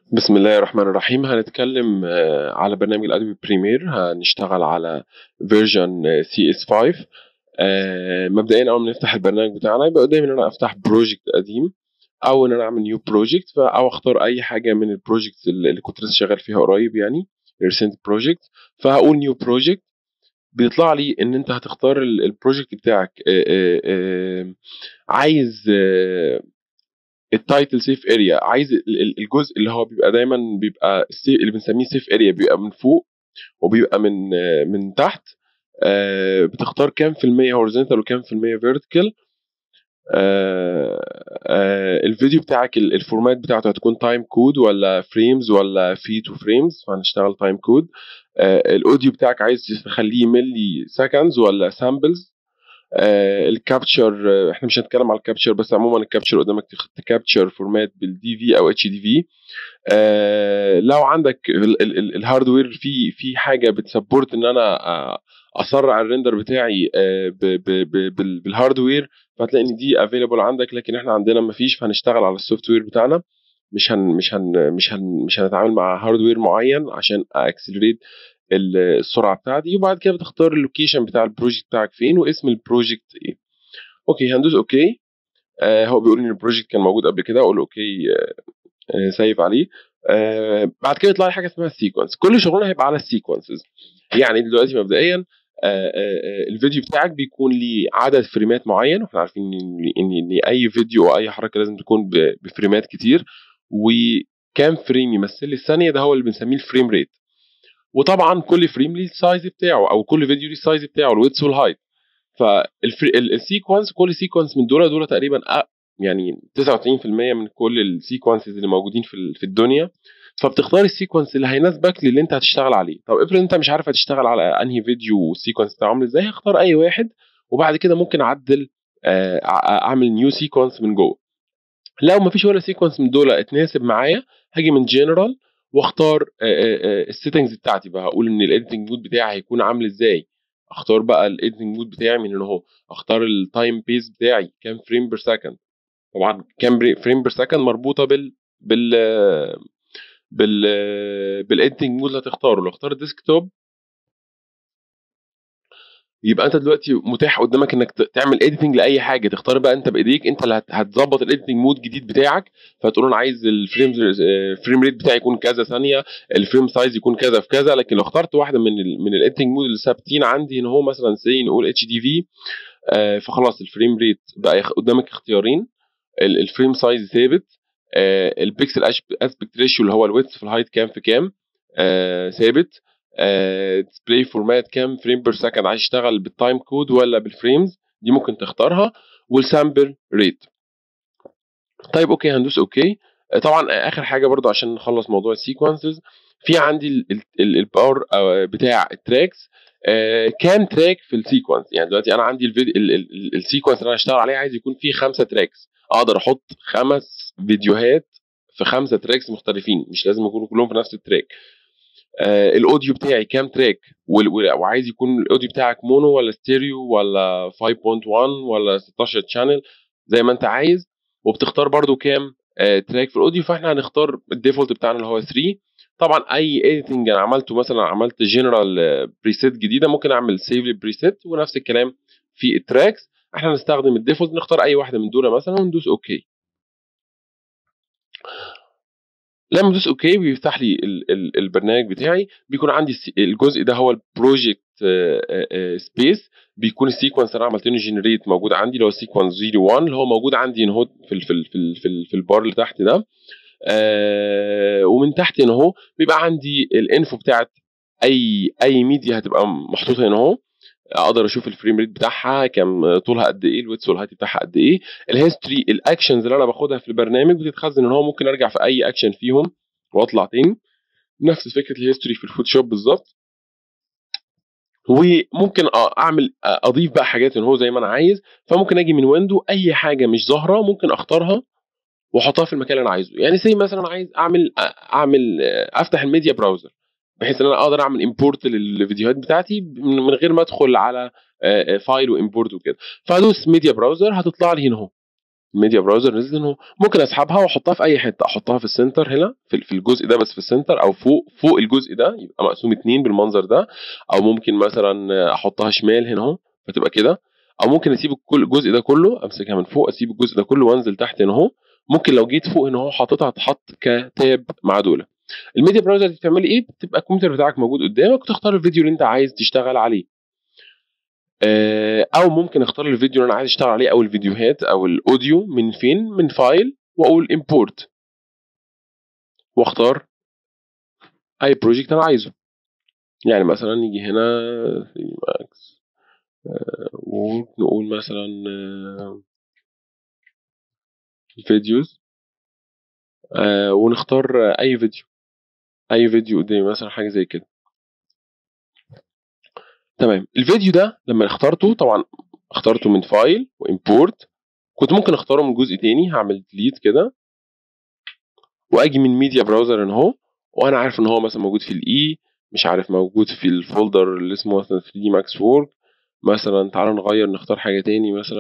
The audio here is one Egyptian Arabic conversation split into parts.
بسم الله الرحمن الرحيم هنتكلم آه، على برنامج الادوبي بريمير هنشتغل على فيرجن سي اس 5 آه، مبدئيا اول ما نفتح البرنامج بتاعنا يبقى قدامي ان انا افتح بروجكت قديم او ان انا اعمل نيو بروجكت او اختار اي حاجه من البروجكتس اللي كنت لسه شغال فيها قريب يعني ريسنت بروجكت فهقول نيو بروجكت بيطلع لي ان انت هتختار البروجكت بتاعك آه، آه، عايز آه، التايتل سيف اريا عايز ال- ال- الجزء اللي هو بيبقى دايما بيبقى السي- اللي بنسميه سيف اريا بيبقى من فوق وبيبقى من آه، من تحت آه، بتختار كام في المية هوريزونتال وكام في المية فيرتيكال الفيديو بتاعك ال- الفورمات بتاعته هتكون تايم كود ولا فريمز ولا فيت وفريمز فهنشتغل تايم كود الاوديو بتاعك عايز تخليه ملي سكندز ولا سامبلز الكابتشر احنا مش هنتكلم على الكابتشر بس عموما الكابتشر قدامك تكابتشر فورمات بالدي في او اتش دي في لو عندك ال- ال- ال- الهاردوير في في حاجه بتسبورت ان انا آه، اسرع الريندر بتاعي آه، ب- ب- ب- بال- بالهاردوير فهتلاقي ان دي افيلبل عندك لكن احنا عندنا ما فيش فهنشتغل على السوفت وير بتاعنا مش هن مش هن مش هن مش هنتعامل مع هاردوير معين عشان اكسلريت السرعه بتاعتي وبعد كده بتختار اللوكيشن بتاع البروجكت بتاعك فين واسم البروجكت ايه اوكي هندوس اوكي آه هو بيقول ان البروجكت كان موجود قبل كده اقول اوكي آه سيف عليه آه بعد كده يطلع لي حاجه اسمها السيكونس كل شغلنا هيبقى على السيكونسز يعني دلوقتي مبدئيا آه، آه، آه، الفيديو بتاعك بيكون ليه عدد فريمات معين واحنا عارفين ان ان إن اي فيديو او اي حركه لازم تكون ب- بفريمات كتير وكام فريم يمثل لي الثانيه ده هو اللي بنسميه الفريم ريت وطبعا كل فريم ليه السايز بتاعه او كل فيديو ليه السايز بتاعه الويدث والهايت فالسيكونس كل سيكونس من دول دول تقريبا أ- يعني 99% من كل السيكونسز اللي موجودين في ال- في الدنيا فبتختار السيكونس اللي هيناسبك للي انت هتشتغل عليه طب افرض انت مش عارف هتشتغل على انهي فيديو والسيكونس بتاعه عامل ازاي هختار اي واحد وبعد كده ممكن اعدل آه، أع- اعمل نيو سيكونس من جوه لو مفيش ولا سيكونس من دول اتناسب معايا هاجي من جنرال واختار السيتنجز بتاعتي بقى هقول ان الايديتنج مود بتاعي هيكون عامل ازاي اختار بقى الايديتنج مود بتاعي من هنا اهو اختار التايم بيس بتاعي كام فريم بير سكند طبعا كام فريم بير سكند مربوطه بال بال بال بالايديتنج مود اللي هتختاره لو اختار ديسكتوب يبقى انت دلوقتي متاح قدامك انك ت- تعمل اديتنج لاي حاجه تختار بقى انت بايديك انت اللي هت- هتظبط الايديتنج مود جديد بتاعك فتقول انا عايز الفريم فريم ريت بتاعي يكون كذا ثانيه الفريم سايز يكون كذا في كذا لكن لو اخترت واحده من ال من الايديتنج مود اللي ثابتين عندي ان هو مثلا سي نقول اتش دي في فخلاص الفريم ريت بقى يخ- قدامك اختيارين ال- الفريم سايز ثابت آه، البيكسل اسبكت ريشيو اللي هو الويدث في الهايت كام في كام آه، ثابت ديسبلاي فورمات كام فريم بير سكند عايز يشتغل بالتايم كود ولا بالفريمز دي ممكن تختارها والسامبل ريت طيب اوكي هندوس اوكي آه، طبعا آه، اخر حاجه برضو عشان نخلص موضوع السيكونسز في عندي الباور بتاع التراكس آه، كام تراك في السيكونس يعني دلوقتي انا عندي الفيديو السيكونس اللي انا هشتغل عليه عايز يكون فيه خمسه تراكس اقدر احط خمس فيديوهات في خمسه تراكس مختلفين مش لازم يكونوا كلهم في نفس التراك آه الاوديو بتاعي كام تراك وال- وال- وعايز يكون الاوديو بتاعك مونو ولا ستيريو ولا 5.1 ولا 16 شانل زي ما انت عايز وبتختار برضو كام آه تراك في الاوديو فاحنا هنختار الديفولت بتاعنا اللي هو 3 طبعا اي اديتنج انا عملته مثلا عملت جنرال بريسيت جديده ممكن اعمل سيف للبريسيت ونفس الكلام في التراكس احنا هنستخدم الديفولت نختار اي واحده من دول مثلا وندوس اوكي لما ادوس اوكي بيفتح لي ال- ال- البرنامج بتاعي بيكون عندي الس- الجزء ده هو البروجكت سبيس بيكون السيكونس اللي انا عملت له جنريت موجود عندي اللي هو السيكونس 01 اللي هو موجود عندي ان هو في ال في ال في ال في, ال في البار اللي تحت ده آه ومن تحت هنا اهو بيبقى عندي الانفو بتاعت اي اي ميديا هتبقى محطوطه هنا اهو اقدر اشوف الفريم ريت بتاعها كام طولها قد ايه الويتس والهايت بتاعها قد ايه الهيستوري الاكشنز اللي انا باخدها في البرنامج بتتخزن ان هو ممكن ارجع في اي اكشن فيهم واطلع تاني نفس فكره الهيستوري في الفوتوشوب بالظبط وممكن أ- اعمل اضيف بقى حاجات ان هو زي ما انا عايز فممكن اجي من ويندو اي حاجه مش ظاهره ممكن اختارها واحطها في المكان اللي انا عايزه يعني زي مثلا عايز اعمل اعمل افتح الميديا براوزر بحيث ان انا اقدر اعمل امبورت للفيديوهات بتاعتي من من غير ما ادخل على آه، آه، فايل وامبورت وكده فادوس ميديا براوزر هتطلع لي هنا اهو الميديا براوزر نزلت ان هو ممكن اسحبها واحطها في اي حته احطها في السنتر هنا في في الجزء ده بس في السنتر او فوق فوق الجزء ده يبقى مقسوم اتنين بالمنظر ده او ممكن مثلا احطها شمال هنا اهو فتبقى كده او ممكن اسيب كل الجزء ده كله امسكها من فوق اسيب الجزء ده كله وانزل تحت هنا اهو ممكن لو جيت فوق هنا اهو حاططها تحط كتاب مع دول الميديا براوزر دي بتعملي ايه بتبقى الكمبيوتر بتاعك موجود قدامك وتختار الفيديو اللي انت عايز تشتغل عليه آه، او ممكن اختار الفيديو اللي انا عايز اشتغل عليه او الفيديوهات او الاوديو من فين من فايل واقول امبورت واختار اي بروجكت انا عايزه يعني مثلا نيجي هنا ماكس ونقول مثلا فيديوز ونختار اي فيديو اي فيديو قدامي مثلا حاجه زي كده تمام الفيديو ده لما اخترته طبعا اخترته من فايل وامبورت كنت ممكن اختاره من جزء تاني هعمل ديليت كده واجي من ميديا براوزر ان اهو وانا عارف ان هو مثلا موجود في الاي مش عارف موجود في الفولدر اللي اسمه مثلا 3 دي ماكس وورك مثلا تعالى نغير نختار حاجه تاني مثلا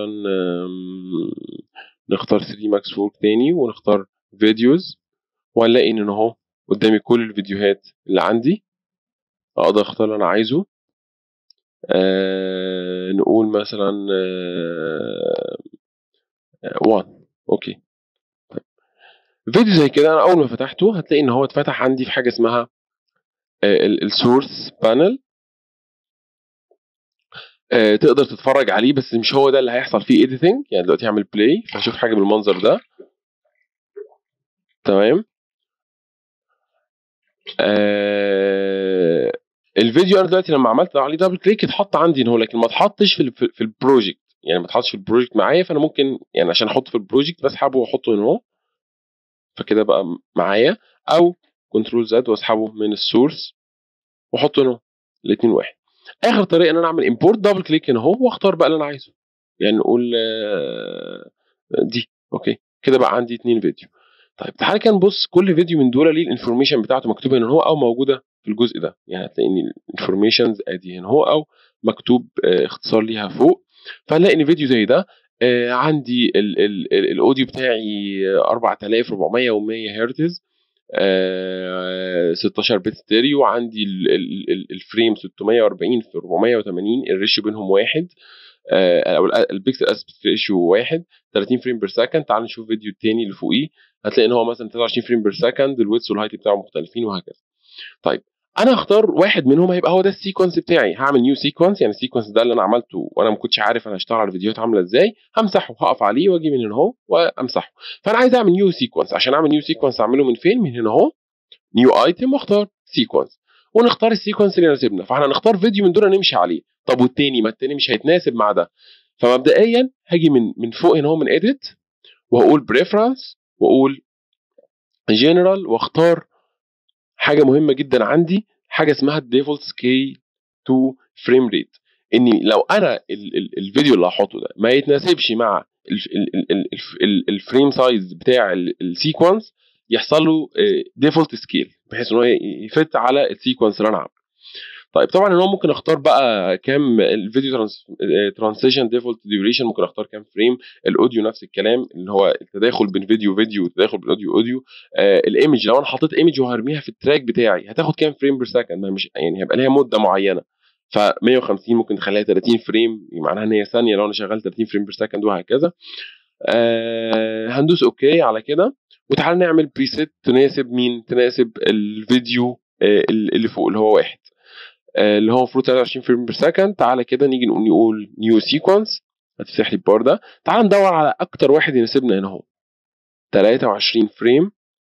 نختار 3 ماكس وورك تاني ونختار فيديوز وهنلاقي ان اهو قدامي كل الفيديوهات اللي عندي اقدر اختار اللي انا عايزه آه نقول مثلا آه 1 اوكي طيب. فيديو زي كده انا اول ما فتحته هتلاقي ان هو اتفتح عندي في حاجه اسمها السورس بانل تقدر تتفرج عليه بس مش هو ده اللي هيحصل فيه اديتنج يعني دلوقتي هعمل بلاي فهشوف حاجه بالمنظر ده تمام آه الفيديو انا دلوقتي لما عملت عليه دبل كليك اتحط عندي ان هو لكن ما اتحطش في في البروجكت يعني ما اتحطش في البروجكت معايا فانا ممكن يعني عشان احطه في البروجكت بسحبه واحطه هنا اهو فكده بقى معايا او كنترول زد واسحبه من السورس واحطه هنا الاثنين واحد اخر طريقه ان انا اعمل امبورت دبل كليك هنا اهو واختار بقى اللي انا عايزه يعني نقول دي اوكي كده بقى عندي اثنين فيديو طيب تعالى كده نبص كل فيديو من دول ليه الانفورميشن بتاعته مكتوبه هنا هو او موجوده في الجزء ده يعني هتلاقي ان الانفورميشنز ادي هنا هو او مكتوب اختصار ليها فوق فهنلاقي ان فيديو زي ده آه عندي ال ال ال الاوديو بتاعي 4400 و100 هرتز آه 16 بت ستيريو عندي ال ال ال الفريم 640 في 480 الريشيو بينهم واحد آه او البيكسل اسبكت ريشيو واحد 30 فريم بير سكند تعال نشوف فيديو التاني اللي فوقيه هتلاقي ان هو مثلا 23 فريم بير سكند الويتس والهايت بتاعه مختلفين وهكذا طيب انا هختار واحد منهم هيبقى هو ده السيكونس بتاعي هعمل نيو سيكونس يعني السيكونس ده اللي انا عملته وانا ما كنتش عارف انا هشتغل على الفيديوهات عامله ازاي همسحه هقف عليه واجي من هنا اهو وامسحه فانا عايز اعمل نيو سيكونس عشان اعمل نيو سيكونس اعمله من فين من هنا اهو نيو ايتم واختار سيكونس ونختار السيكونس اللي يناسبنا فاحنا هنختار فيديو من دول نمشي عليه طب والتاني ما التاني مش هيتناسب مع ده فمبدئيا هاجي من من فوق هنا اهو من اديت وهقول بريفرنس واقول جنرال واختار حاجه مهمه جدا عندي حاجه اسمها الديفولت سكيل تو فريم ريت اني لو انا ال ال الفيديو اللي هحطه ده ما يتناسبش مع الفريم سايز بتاع السيكونس يحصل له ديفولت سكيل بحيث ان هو يفت على السيكونس اللي انا عامله طيب طبعا ان هو ممكن اختار بقى كام الفيديو ترانسيشن ديفولت ديوريشن ممكن اختار كام فريم الاوديو نفس الكلام اللي هو التداخل بين فيديو فيديو والتداخل بين اوديو اوديو آه الايمج لو انا حطيت ايمج وهرميها في التراك بتاعي هتاخد كام فريم بير سكند مش يعني هيبقى ليها مده معينه ف 150 ممكن نخليها 30 فريم معناها ان هي ثانيه لو انا شغال 30 فريم بير سكند وهكذا آه هندوس اوكي على كده وتعالى نعمل بريسيت تناسب مين تناسب الفيديو آه اللي فوق اللي هو واحد اللي هو المفروض 23 فريم بير سكند تعالى كده نيجي نقول نقول نيو سيكونس هتفتح لي البار ده تعال ندور على اكتر واحد يناسبنا هنا اهو 23 فريم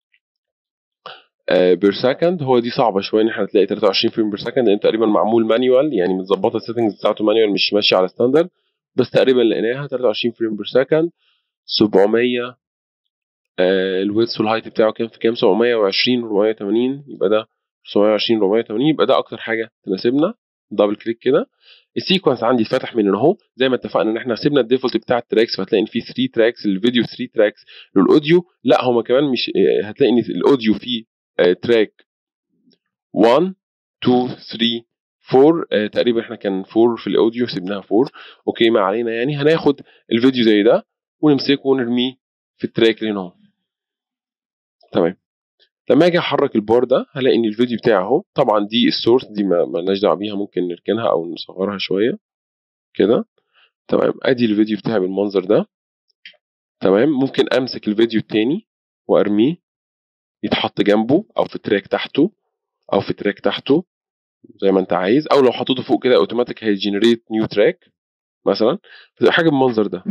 بير سكند هو دي صعبه شويه ان احنا تلاقي 23 فريم بير سكند لان تقريبا معمول مانيوال يعني متظبطه السيتنجز بتاعته مانيوال مش ماشيه على ستاندرد بس تقريبا لقيناها 23 فريم بير سكند 700 آه الويتس والهايت بتاعه كام في كام 720 480 يبقى ده 720 480 يبقى ده اكتر حاجه تناسبنا دبل كليك كده السيكونس عندي اتفتح من هنا اهو زي ما اتفقنا ان احنا سيبنا الديفولت بتاع التراكس فهتلاقي ان في 3 تراكس للفيديو 3 تراكس للاوديو لا هما كمان مش هتلاقي ان الاوديو فيه تراك 1 2 3 4 آه تقريبا احنا كان 4 في الاوديو سيبناها 4 اوكي ما علينا يعني هناخد الفيديو زي ده ونمسكه ونرميه في التراك اللي هنا اهو. تمام لما اجي احرك البار ده هلاقي ان الفيديو بتاعي اهو طبعا دي السورس دي ما مالناش دعوه بيها ممكن نركنها او نصغرها شويه كده تمام ادي الفيديو بتاعي بالمنظر ده تمام ممكن امسك الفيديو التاني وارميه يتحط جنبه او في تراك تحته او في تراك تحته زي ما انت عايز او لو حطيته فوق كده اوتوماتيك هيجنريت نيو تراك مثلا فتبقى حاجه بالمنظر ده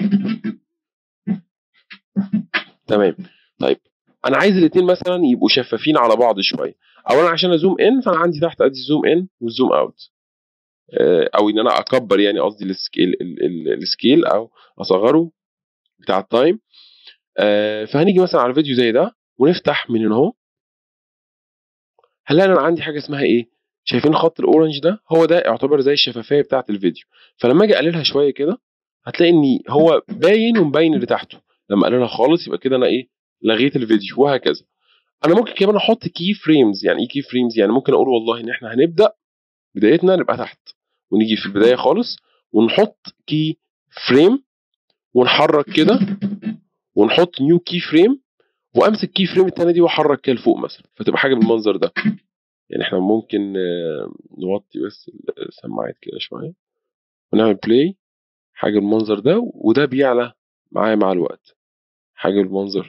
تمام طيب انا عايز الاثنين مثلا يبقوا شفافين على بعض شويه اولا عشان ازوم ان فانا عندي تحت ادي زوم ان والزوم اوت او ان انا اكبر يعني قصدي السكيل ال- ال- السكيل او اصغره بتاع التايم آه، فهنيجي مثلا على فيديو زي ده ونفتح من هنا اهو هنلاقي انا عندي حاجه اسمها ايه شايفين خط الاورنج ده هو ده يعتبر زي الشفافيه بتاعه الفيديو فلما اجي اقللها شويه كده هتلاقي ان هو باين ومبين اللي تحته لما اقللها خالص يبقى كده انا ايه لغيت الفيديو وهكذا انا ممكن كمان احط كي فريمز يعني ايه كي فريمز يعني ممكن اقول والله ان احنا هنبدا بدايتنا نبقى تحت ونيجي في البدايه خالص ونحط كي فريم ونحرك كده ونحط نيو كي فريم وامسك كي فريم التانية دي واحرك كده لفوق مثلا فتبقى حاجه بالمنظر ده يعني احنا ممكن آه، نوطي بس السماعات كده شويه ونعمل بلاي حاجه بالمنظر ده وده بيعلى معايا مع الوقت حاجه بالمنظر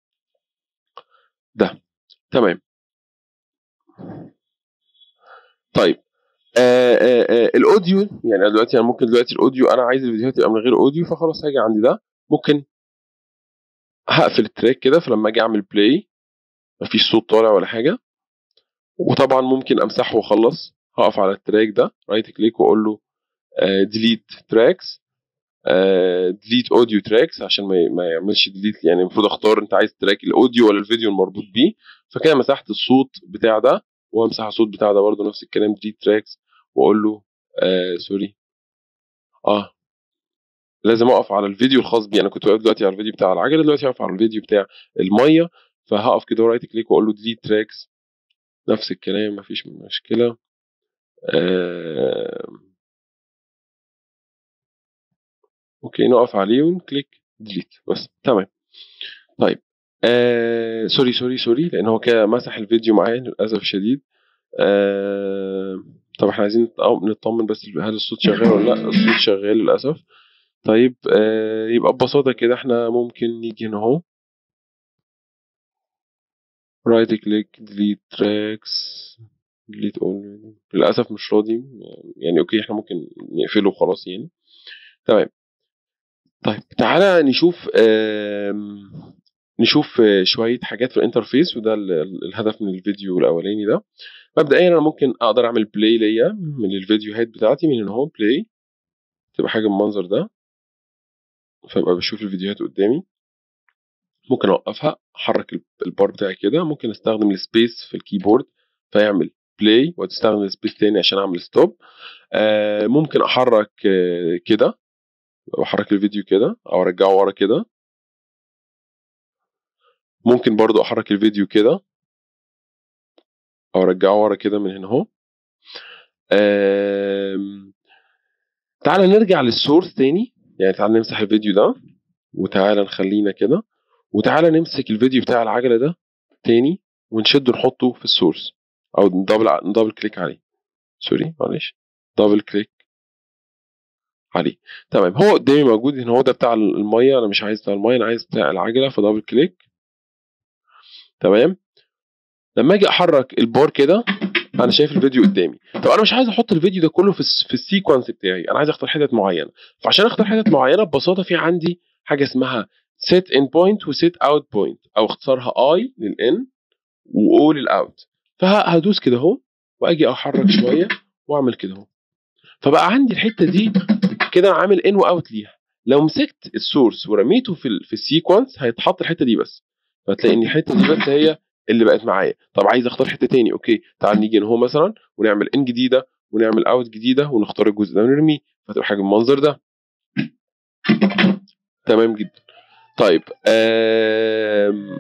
ده تمام طيب آه آه آه الاوديو يعني أنا دلوقتي انا ممكن دلوقتي الاوديو انا عايز الفيديوهات تبقى من غير اوديو فخلاص هاجي عندي ده ممكن هقفل التراك كده فلما اجي اعمل بلاي مفيش صوت طالع ولا حاجه وطبعا ممكن امسحه واخلص هقف على التراك ده رايت كليك واقول له ديليت تراكس ديليت اوديو تراكس عشان ما ما يعملش ديليت يعني المفروض اختار انت عايز تراك الاوديو ولا الفيديو المربوط بيه فكده مسحت الصوت بتاع ده وامسح الصوت بتاع ده برضه نفس الكلام ديليت تراكس واقول له آه سوري اه لازم اقف على الفيديو الخاص بي انا كنت واقف دلوقتي على الفيديو بتاع العجله دلوقتي اقف على الفيديو بتاع الميه فهقف كده رايت كليك واقول له ديليت تراكس نفس الكلام مفيش مشكله آه... اوكي نقف عليه ونكليك ديليت بس تمام طيب آه... سوري سوري سوري لان هو كده مسح الفيديو معايا للاسف الشديد آه... طب احنا عايزين نط- نطمن بس هل الصوت شغال ولا لا الصوت شغال للاسف طيب آه... يبقى ببساطه كده احنا ممكن نيجي هنا اهو رايت كليك ديليت تراكس ديليت اول للاسف مش راضي يعني اوكي احنا ممكن نقفله وخلاص يعني تمام طيب تعالى نشوف آم، نشوف آه، شويه حاجات في الانترفيس وده ال- ال- الهدف من الفيديو الاولاني ده مبدئيا انا ممكن اقدر اعمل بلاي ليا من الفيديوهات بتاعتي من هنا اهو بلاي تبقى حاجه بالمنظر ده فابقى بشوف الفيديوهات قدامي ممكن اوقفها احرك ال- البار بتاعي كده ممكن استخدم السبيس في الكيبورد فيعمل بلاي وتستخدم السبيس تاني عشان اعمل ستوب آه ممكن احرك آه كده احرك الفيديو كده او ارجعه ورا كده ممكن برضو احرك الفيديو كده او ارجعه ورا كده من هنا اهو آم، تعالى نرجع للسورس تاني يعني تعالى نمسح الفيديو ده وتعالى نخلينا كده وتعالى نمسك الفيديو بتاع العجله ده تاني ونشده نحطه في السورس او ندبل ندبل كليك عليه سوري معلش دبل كليك عليه تمام هو قدامي موجود هنا هو ده بتاع الميه انا مش عايز بتاع الميه انا عايز بتاع العجله فدبل كليك تمام لما اجي احرك البار كده انا شايف الفيديو قدامي طب انا مش عايز احط الفيديو ده كله في الس- في السيكونس بتاعي انا عايز اختار حتت معينه فعشان اختار حتت معينه ببساطه في عندي حاجه اسمها set in point و set out point او اختصارها i للان و o للاوت فهدوس كده اهو واجي احرك شويه واعمل كده اهو فبقى عندي الحته دي كده انا عامل ان واوت ليها لو مسكت السورس ورميته في ال في السيكونس هيتحط الحته دي بس فتلاقي ان الحته دي بس هي اللي بقت معايا طب عايز اختار حته تاني اوكي تعال نيجي هنا هو مثلا ونعمل ان جديده ونعمل اوت جديده ونختار الجزء ده ونرميه فتبقى حاجه بالمنظر ده تمام جدا طيب آم...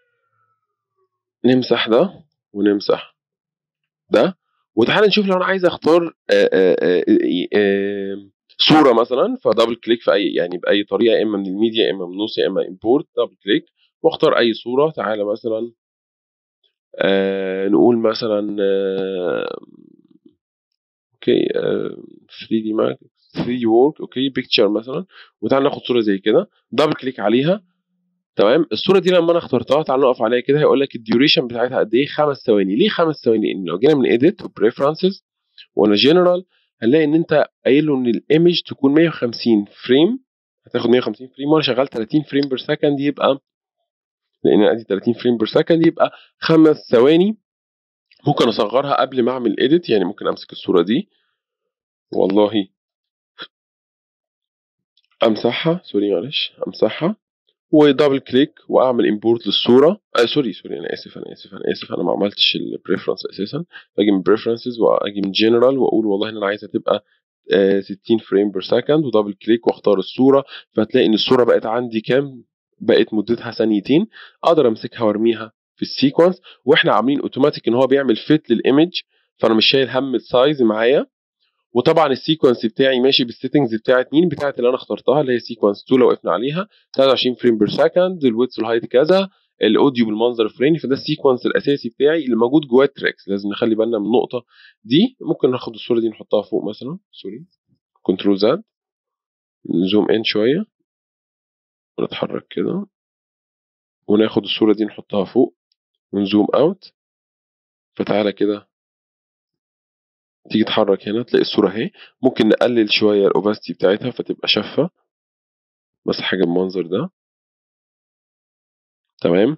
نمسح ده ونمسح ده وتعالى نشوف لو انا عايز اختار آه، آه، آه، آه، صوره مثلا فدبل كليك في اي يعني باي طريقه يا اما من الميديا يا اما من النص يا اما امبورت دبل كليك واختار اي صوره تعالى مثلا آه نقول مثلا آه اوكي 3 دي ماك 3 دي وورك اوكي بيكتشر مثلا وتعالى ناخد صوره زي كده دبل كليك عليها تمام الصوره دي لما انا اخترتها تعالى نقف عليها كده هيقول لك الديوريشن بتاعتها قد ايه خمس ثواني ليه خمس ثواني لان لو جينا من ايديت وبريفرنسز وانا جنرال هنلاقي ان انت قايل له ان الايمج تكون 150 فريم هتاخد 150 فريم وانا شغال 30 فريم بير سكند يبقى لان ادي 30 فريم بير سكند يبقى خمس ثواني ممكن اصغرها قبل ما اعمل اديت يعني ممكن امسك الصوره دي والله امسحها سوري معلش امسحها ودبل كليك واعمل امبورت للصوره آه سوري سوري انا اسف انا اسف انا اسف انا ما عملتش البريفرنس اساسا باجي من بريفرنسز واجي من جنرال واقول والله انا عايزها تبقى آه 60 فريم بير سكند ودبل كليك واختار الصوره فهتلاقي ان الصوره بقت عندي كام بقت مدتها ثانيتين اقدر امسكها وارميها في السيكونس واحنا عاملين اوتوماتيك ان هو بيعمل فيت للايمج فانا مش شايل هم السايز معايا وطبعا السيكونس بتاعي ماشي بالسيتنجز بتاعت مين بتاعت اللي انا اخترتها اللي هي سيكونس 2 لو وقفنا عليها 23 فريم بير سكند الويدث والهايت كذا الاوديو بالمنظر الفلاني فده السيكونس الاساسي بتاعي اللي موجود جواه التراكس لازم نخلي بالنا من النقطه دي ممكن ناخد الصوره دي نحطها فوق مثلا سوري كنترول زد نزوم ان شويه ونتحرك كده وناخد الصوره دي نحطها فوق ونزوم اوت فتعالى كده تيجي تحرك هنا تلاقي الصورة اهي ممكن نقلل شوية الأوباستي بتاعتها فتبقى شفة بس حاجة بالمنظر ده تمام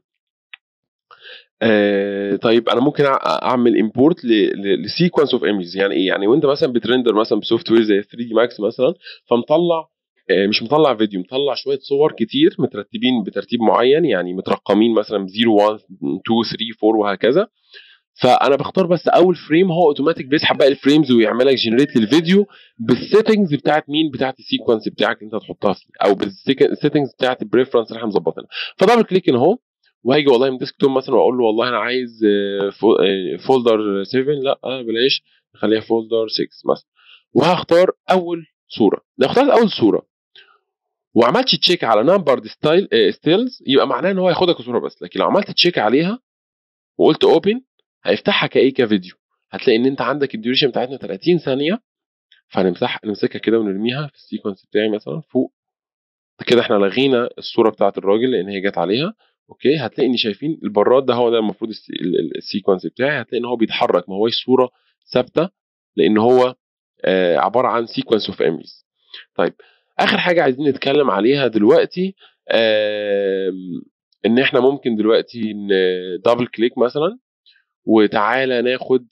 آه طيب انا ممكن اعمل امبورت لسيكونس اوف ايمجز يعني ايه يعني وانت مثلا بترندر مثلا بسوفت وير زي 3 دي ماكس مثلا فمطلع آه مش مطلع فيديو مطلع شويه صور كتير مترتبين بترتيب معين يعني مترقمين مثلا 0 1 2 3 4 وهكذا فانا بختار بس اول فريم هو اوتوماتيك بيسحب باقي الفريمز ويعمل لك جنريت للفيديو بالسيتنجز بتاعت مين بتاعت السيكونس بتاعك انت هتحطها فيه او بالسيتنجز بتاعت البريفرنس اللي احنا مظبطينها فدبل كليك ان اهو وهيجي والله من ديسك توب مثلا واقول له والله انا عايز فولدر 7 لا بلاش نخليها فولدر 6 مثلا وهختار اول صوره لو اخترت اول صوره وعملت تشيك على نمبر ستايل ستيلز يبقى معناه ان هو هياخدك صوره بس لكن لو عملت تشيك عليها وقلت اوبن هيفتحها كايه كفيديو هتلاقي ان انت عندك الديوريشن بتاعتنا 30 ثانيه فهنمسحها نمسكها كده ونرميها في السيكونس بتاعي مثلا فوق كده احنا لغينا الصوره بتاعت الراجل لان هي جت عليها اوكي هتلاقي ان شايفين البراد ده هو ده المفروض السيكونس بتاعي هتلاقي ان هو بيتحرك ما هوش صوره ثابته لان هو آه عباره عن سيكونس اوف ايمجز طيب اخر حاجه عايزين نتكلم عليها دلوقتي آه ان احنا ممكن دلوقتي دبل كليك مثلا وتعالى ناخد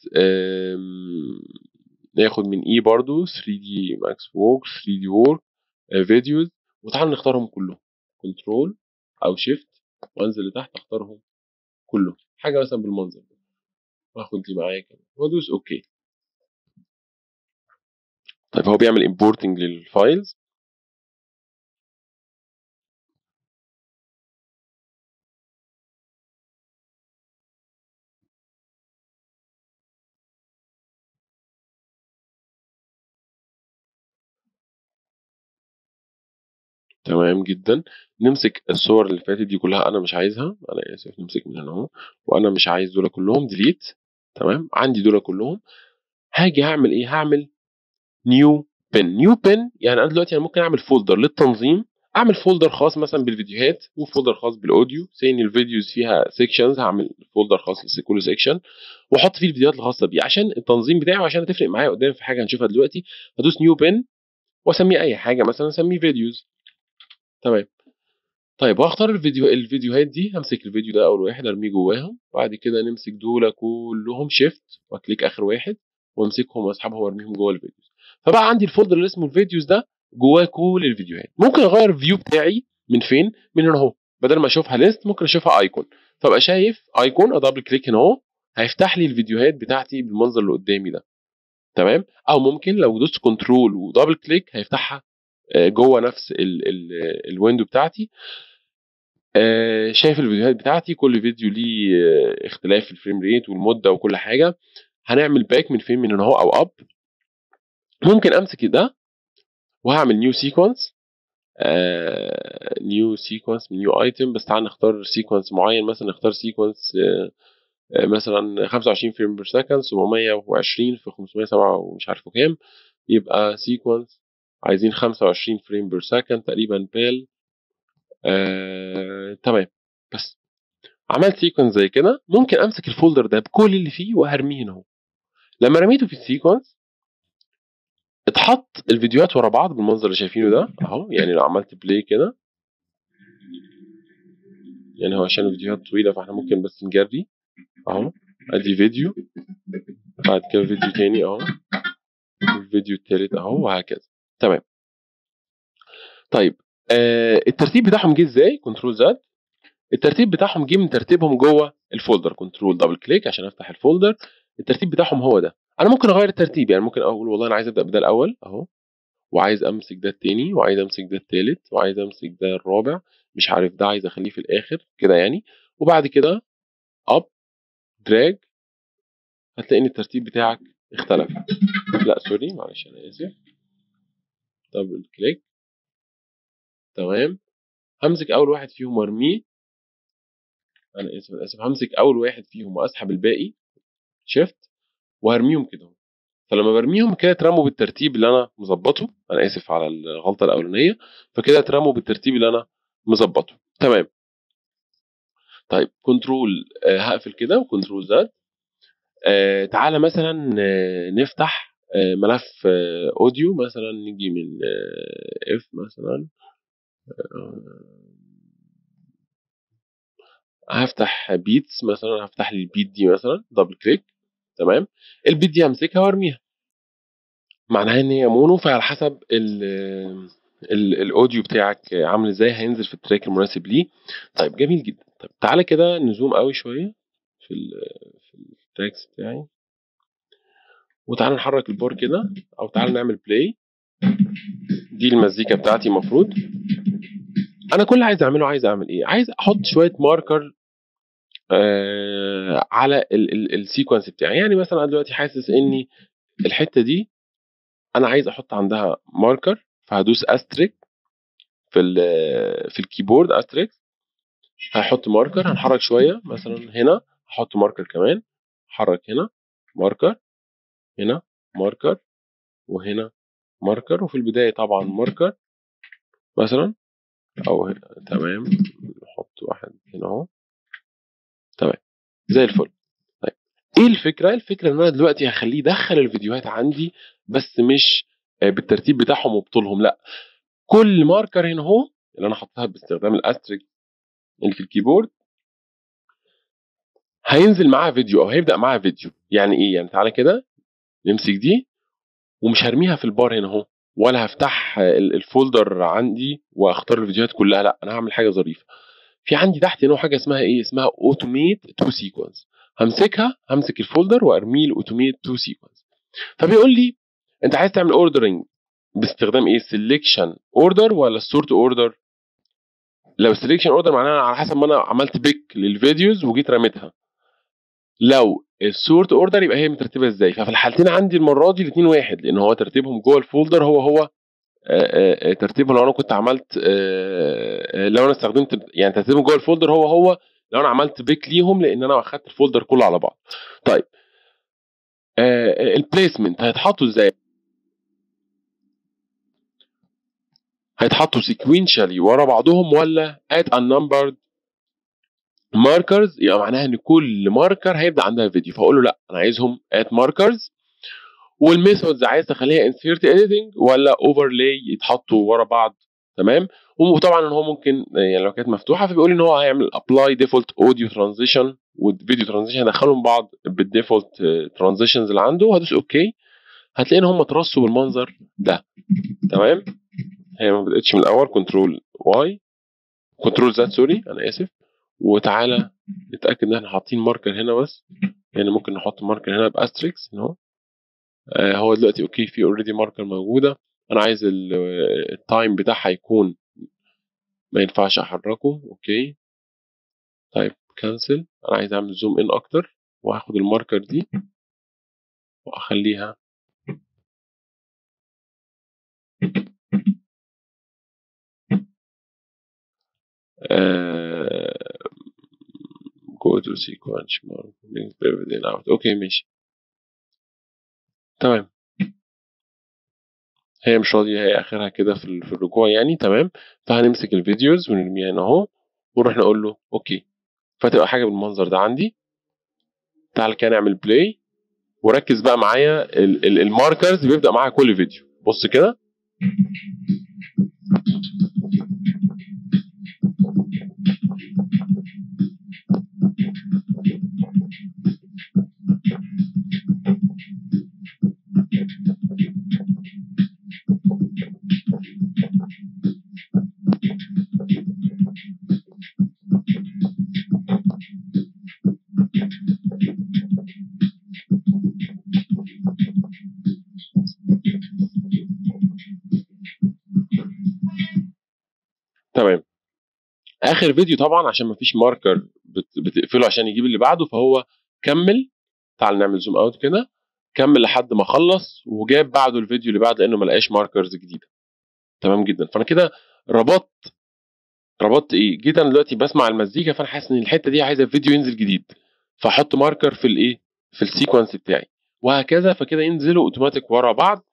ناخد من اي برضو 3 دي ماكس وورك 3 دي وورك فيديوز وتعالى نختارهم كلهم كنترول او شيفت وانزل لتحت اختارهم كلهم حاجه مثلا بالمنظر ده واخد دي معايا كده وادوس اوكي طيب هو بيعمل امبورتنج للفايلز تمام جدا نمسك الصور اللي فاتت دي كلها انا مش عايزها انا اسف نمسك من هنا اهو وانا مش عايز دول كلهم ديليت تمام عندي دول كلهم هاجي هعمل ايه هعمل نيو بن نيو بن يعني انا دلوقتي انا ممكن اعمل فولدر للتنظيم اعمل فولدر خاص مثلا بالفيديوهات وفولدر خاص بالاوديو زي ان الفيديوز فيها سيكشنز هعمل فولدر خاص لكل سيكشن واحط فيه الفيديوهات الخاصه بيه عشان التنظيم بتاعي وعشان تفرق معايا قدام في حاجه هنشوفها دلوقتي هدوس نيو بن واسميه اي حاجه مثلا اسميه فيديوز تمام طيب وهختار الفيديو الفيديوهات دي همسك الفيديو ده اول واحد ارميه جواهم بعد كده نمسك دول كلهم شيفت واكليك اخر واحد وامسكهم واسحبهم وارميهم جوه الفيديوز فبقى عندي الفولدر اللي اسمه الفيديوز ده جواه كل الفيديوهات ممكن اغير الفيو بتاعي من فين من هنا اهو بدل ما اشوفها ليست ممكن اشوفها ايكون فابقى شايف ايكون ادبل كليك هنا اهو هيفتح لي الفيديوهات بتاعتي بالمنظر اللي قدامي ده تمام او ممكن لو دوست كنترول ودبل كليك هيفتحها جوه نفس الويندو بتاعتي شايف الفيديوهات بتاعتي كل فيديو ليه اختلاف في الفريم ريت والمده وكل حاجه هنعمل باك من فين من هنا اهو او اب ممكن امسك ده وهعمل نيو سيكونس نيو سيكونس من نيو ايتم بس تعال نختار سيكونس معين مثلا نختار سيكونس مثلا 25 فريم بير سكند 720 في 507 ومش عارفه كام يبقى سيكونس عايزين 25 فريم بير سكند تقريبا بال آه، تمام بس عملت سيكونس زي كده ممكن امسك الفولدر ده بكل اللي فيه وهرميه هنا اهو لما رميته في السيكونس اتحط الفيديوهات ورا بعض بالمنظر اللي شايفينه ده اهو يعني لو عملت بلاي كده يعني هو عشان الفيديوهات طويله فاحنا ممكن بس نجري اهو ادي فيديو بعد كده فيديو تاني اهو الفيديو التالت اهو وهكذا تمام طيب آه الترتيب بتاعهم جه ازاي كنترول زد الترتيب بتاعهم جه من ترتيبهم جوه الفولدر كنترول دبل كليك عشان افتح الفولدر الترتيب بتاعهم هو ده انا ممكن اغير الترتيب يعني ممكن اقول والله انا عايز ابدا بده الاول اهو وعايز امسك ده التاني وعايز امسك ده التالت وعايز امسك ده الرابع مش عارف ده عايز اخليه في الاخر كده يعني وبعد كده اب دراج هتلاقي ان الترتيب بتاعك اختلف لا سوري معلش انا اسف دبل كليك تمام همسك اول واحد فيهم وارميه انا اسف اسف همسك اول واحد فيهم واسحب الباقي شيفت وهرميهم كده فلما برميهم كده اترموا بالترتيب اللي انا مظبطه انا اسف على الغلطه الاولانيه فكده اترموا بالترتيب اللي انا مظبطه تمام طيب كنترول آه هقفل كده وكنترول زد آه تعالى مثلا آه نفتح آه ملف آه اوديو مثلا نيجي من آه اف مثلا هفتح بيتس مثلا هفتح لي البيت دي مثلا دبل كليك تمام البيت دي همسكها وارميها معناها ان هي مونو فعلى حسب ال ال الاوديو بتاعك عامل ازاي هينزل في التراك المناسب ليه طيب جميل جدا طيب تعالى كده نزوم قوي شويه في ال في التراكس بتاعي وتعالى نحرك البار كده او تعالى نعمل بلاي دي المزيكا بتاعتي المفروض انا كل اللي عايز اعمله عايز اعمل ايه عايز احط شويه ماركر آه على السيكونس بتاعي يعني مثلا انا دلوقتي حاسس اني الحته دي انا عايز احط عندها ماركر فهدوس استريك في في الكيبورد استريك هحط ماركر هنحرك شويه مثلا هنا هحط ماركر كمان حرك هنا ماركر هنا ماركر وهنا ماركر وفي البدايه طبعا ماركر مثلا او هنا تمام نحط واحد هنا اهو تمام زي الفل طيب ايه الفكره الفكره ان انا دلوقتي هخليه يدخل الفيديوهات عندي بس مش بالترتيب بتاعهم وبطولهم لا كل ماركر هنا اهو اللي انا حطها باستخدام الاستريك اللي في الكيبورد هينزل معاها فيديو او هيبدا معاها فيديو يعني ايه يعني تعالى كده نمسك دي ومش هرميها في البار هنا اهو ولا هفتح الفولدر عندي واختار الفيديوهات كلها لا انا هعمل حاجه ظريفه في عندي تحت هنا حاجه اسمها ايه اسمها اوتوميت تو سيكونس همسكها همسك الفولدر وارميه لاوتوميت تو سيكونس فبيقول لي انت عايز تعمل اوردرنج باستخدام ايه سيلكشن اوردر ولا سورت اوردر لو سيلكشن اوردر معناها على حسب ما انا عملت بيك للفيديوز وجيت رميتها لو السورت اوردر يبقى هي مترتبه ازاي ففي الحالتين عندي المره دي الاثنين واحد لان هو ترتيبهم جوه الفولدر هو هو ترتيبهم لو انا كنت عملت لو انا استخدمت يعني ترتيبهم جوه الفولدر هو هو لو انا عملت بيك ليهم لان انا اخدت الفولدر كله على بعض طيب البليسمنت هيتحطوا ازاي هيتحطوا سيكوينشالي ورا بعضهم ولا at unnumbered ماركرز يبقى معناها ان كل ماركر هيبدا عندها فيديو فاقول له لا انا عايزهم at ماركرز والميثودز عايز تخليها insert editing ولا overlay يتحطوا ورا بعض تمام وطبعا ان هو ممكن يعني لو كانت مفتوحه فبيقول ان هو هيعمل ابلاي ديفولت اوديو ترانزيشن والفيديو ترانزيشن هدخلهم بعض بالديفولت ترانزيشنز اللي عنده وهدوس اوكي هتلاقي ان هم ترصوا بالمنظر ده تمام هي ما بداتش من الاول كنترول واي كنترول زد سوري انا اسف وتعالى نتاكد ان احنا حاطين ماركر هنا بس يعني ممكن نحط ماركر هنا باستريكس اهو آه هو دلوقتي اوكي في اوريدي ماركر موجوده انا عايز التايم بتاعها يكون ما ينفعش احركه اوكي طيب كانسل انا عايز اعمل زوم ان اكتر وهاخد الماركر دي واخليها آه go to sequence mark link pivot in out اوكي ماشي تمام هي مش راضية هي اخرها كده في ال- في الرجوع يعني تمام فهنمسك الفيديوز ونرميها هنا اهو ونروح نقول له اوكي فتبقى حاجه بالمنظر ده عندي تعال كده نعمل بلاي وركز بقى معايا ال- ال- الماركرز بيبدا معاها كل فيديو بص كده تمام اخر فيديو طبعا عشان ما فيش ماركر بت- بتقفله عشان يجيب اللي بعده فهو كمل تعال نعمل زوم اوت كده كمل لحد ما خلص وجاب بعده الفيديو اللي بعد لانه ما لقاش ماركرز جديده تمام جدا فانا كده ربطت ربطت ايه جيت انا دلوقتي بسمع المزيكا فانا حاسس ان الحته دي عايزه فيديو ينزل جديد فاحط ماركر في الايه في السيكونس بتاعي وهكذا فكده ينزلوا اوتوماتيك ورا بعض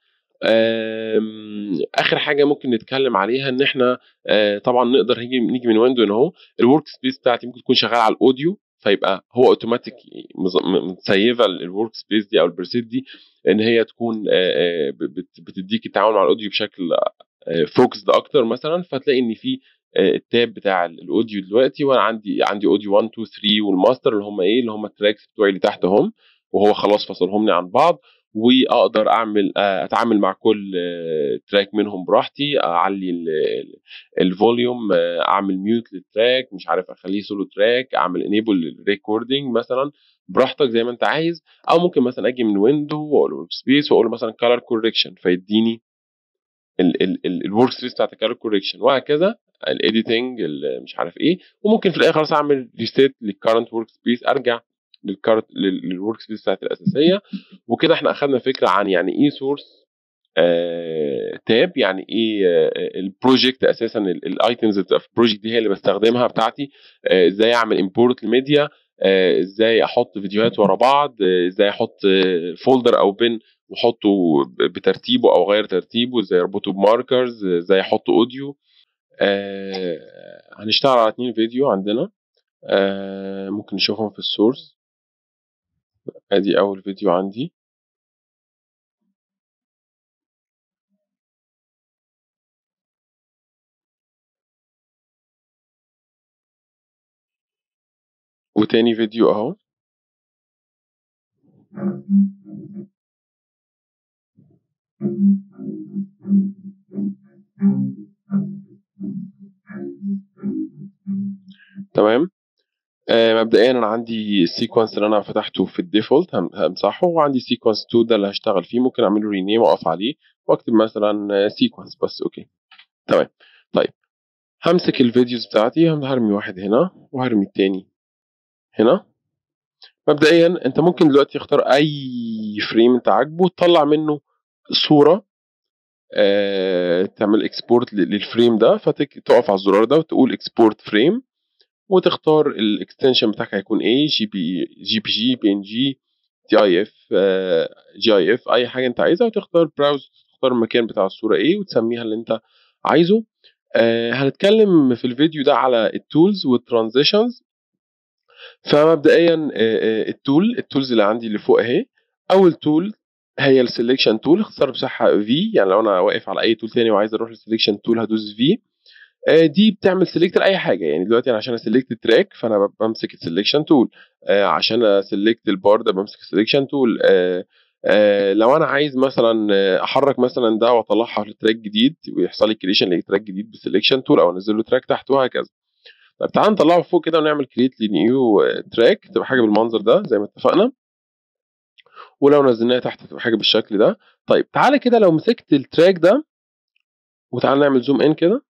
آم، اخر حاجه ممكن نتكلم عليها ان احنا آه، طبعا نقدر نيجي نيجي من ويندو ان اهو الورك سبيس بتاعتي ممكن تكون شغاله على الاوديو فيبقى هو اوتوماتيك مز- م- متسيفه الورك سبيس دي او البرسيت دي ان هي تكون آه، آه، بت- بتديك التعامل مع الاوديو بشكل فوكسد اكتر مثلا فتلاقي ان في آه، التاب بتاع الاوديو دلوقتي وانا عندي عندي اوديو 1 2 3 والماستر اللي هم ايه اللي هم التراكس بتوعي اللي تحت هم وهو خلاص فصلهم لي عن بعض واقدر اعمل آه، اتعامل مع كل آه، تراك منهم براحتي اعلي ال- ال- الفوليوم آه، اعمل ميوت للتراك مش عارف اخليه سولو تراك اعمل انيبل للريكوردنج مثلا براحتك زي ما انت عايز او ممكن مثلا اجي من ويندو واقول ورك سبيس واقول له مثلا كلر كوركشن فيديني الورك سبيس بتاعت الكالر كوركشن وهكذا الايديتنج مش عارف ايه وممكن في الاخر خلاص اعمل ريسيت للكرنت ورك سبيس ارجع للكارت للورك سبيس بتاعت الاساسيه وكده احنا اخذنا فكره عن يعني ايه سورس تاب يعني ايه البروجكت اساسا الايتمز في البروجكت دي هي اللي بستخدمها بتاعتي آه، ازاي اعمل امبورت لميديا آه، ازاي احط فيديوهات ورا بعض آه، ازاي احط فولدر او بن واحطه ب- بترتيبه او غير ترتيبه ازاي اربطه بماركرز ازاي احط اوديو آه هنشتغل على اتنين فيديو عندنا آه ممكن نشوفهم في السورس ادي اول فيديو عندي وتاني فيديو اهو تمام آه مبدئيا انا عندي السيكونس اللي انا فتحته في الديفولت هم- همسحه وعندي سيكونس 2 ده اللي هشتغل فيه ممكن اعمل له رينيم واقف عليه واكتب مثلا سيكونس بس اوكي تمام طيب همسك الفيديوز بتاعتي هم- هرمي واحد هنا وهرمي التاني هنا مبدئيا انت ممكن دلوقتي تختار اي فريم انت عاجبه تطلع منه صوره آه، تعمل اكسبورت للفريم ده فتقف على الزرار ده وتقول اكسبورت فريم وتختار الاكستنشن بتاعك هيكون ايه جي بي جي بي جي بي ان جي تي اي اف جي اي اف اي حاجه انت عايزها وتختار براوز تختار المكان بتاع الصوره ايه وتسميها اللي انت عايزه آه، هنتكلم في الفيديو ده على التولز والترانزيشنز فمبدئيا آه، آه، التول التولز اللي عندي اللي فوق اهي اول تول هي السلكشن تول اختصار بتاعها في يعني لو انا واقف على اي تول تاني وعايز اروح للسلكشن تول هدوس في دي بتعمل سيلكت لاي حاجه يعني دلوقتي انا عشان اسلكت التراك فانا بمسك السلكشن تول عشان اسلكت البار ده بمسك السلكشن تول لو انا عايز مثلا آه، احرك مثلا ده واطلعها لتراك جديد ويحصل لي كريشن لتراك جديد بالسلكشن تول او انزل له تراك تحت وهكذا طب تعال نطلعه فوق كده ونعمل كريت لنيو تراك تبقى حاجه بالمنظر ده زي ما اتفقنا ولو نزلناها تحت تبقى حاجه بالشكل ده طيب تعالى كده لو مسكت التراك ده وتعالى نعمل زوم ان كده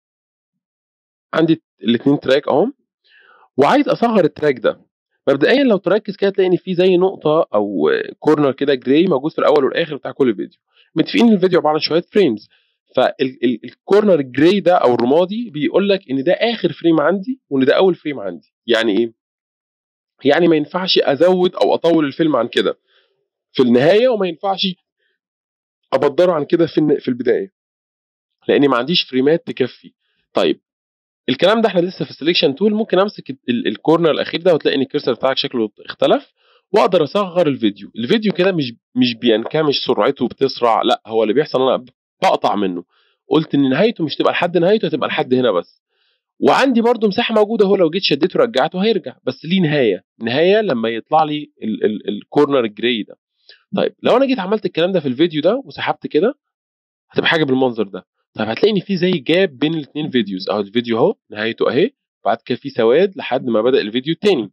عندي الاثنين تراك اهم وعايز اصغر التراك ده مبدئيا لو تركز كده تلاقي ان في زي نقطه او كورنر كده جراي موجود في الاول والاخر بتاع كل فيديو متفقين ان الفيديو عباره عن شويه فريمز فالكورنر الجراي ده او الرمادي بيقول لك ان ده اخر فريم عندي وان ده اول فريم عندي يعني ايه يعني ما ينفعش ازود او اطول الفيلم عن كده في النهايه وما ينفعش ابدره عن كده في في البدايه لاني ما عنديش فريمات تكفي طيب الكلام ده احنا لسه في السليكشن تول ممكن امسك الكورنر الاخير ده وتلاقي ان الكرسر بتاعك شكله اختلف واقدر اصغر الفيديو الفيديو كده مش مش بينكمش سرعته بتسرع لا هو اللي بيحصل انا بقطع منه قلت ان نهايته مش تبقى لحد نهايته هتبقى لحد هنا بس وعندي برضو مساحه موجوده اهو لو جيت شديته ورجعته هيرجع بس ليه نهايه نهايه لما يطلع لي الكورنر الجراي ده طيب لو انا جيت عملت الكلام ده في الفيديو ده وسحبت كده هتبقى حاجه بالمنظر ده طيب هتلاقي ان في زي جاب بين الاثنين فيديوز اهو الفيديو اهو نهايته اهي بعد كده في سواد لحد ما بدا الفيديو الثاني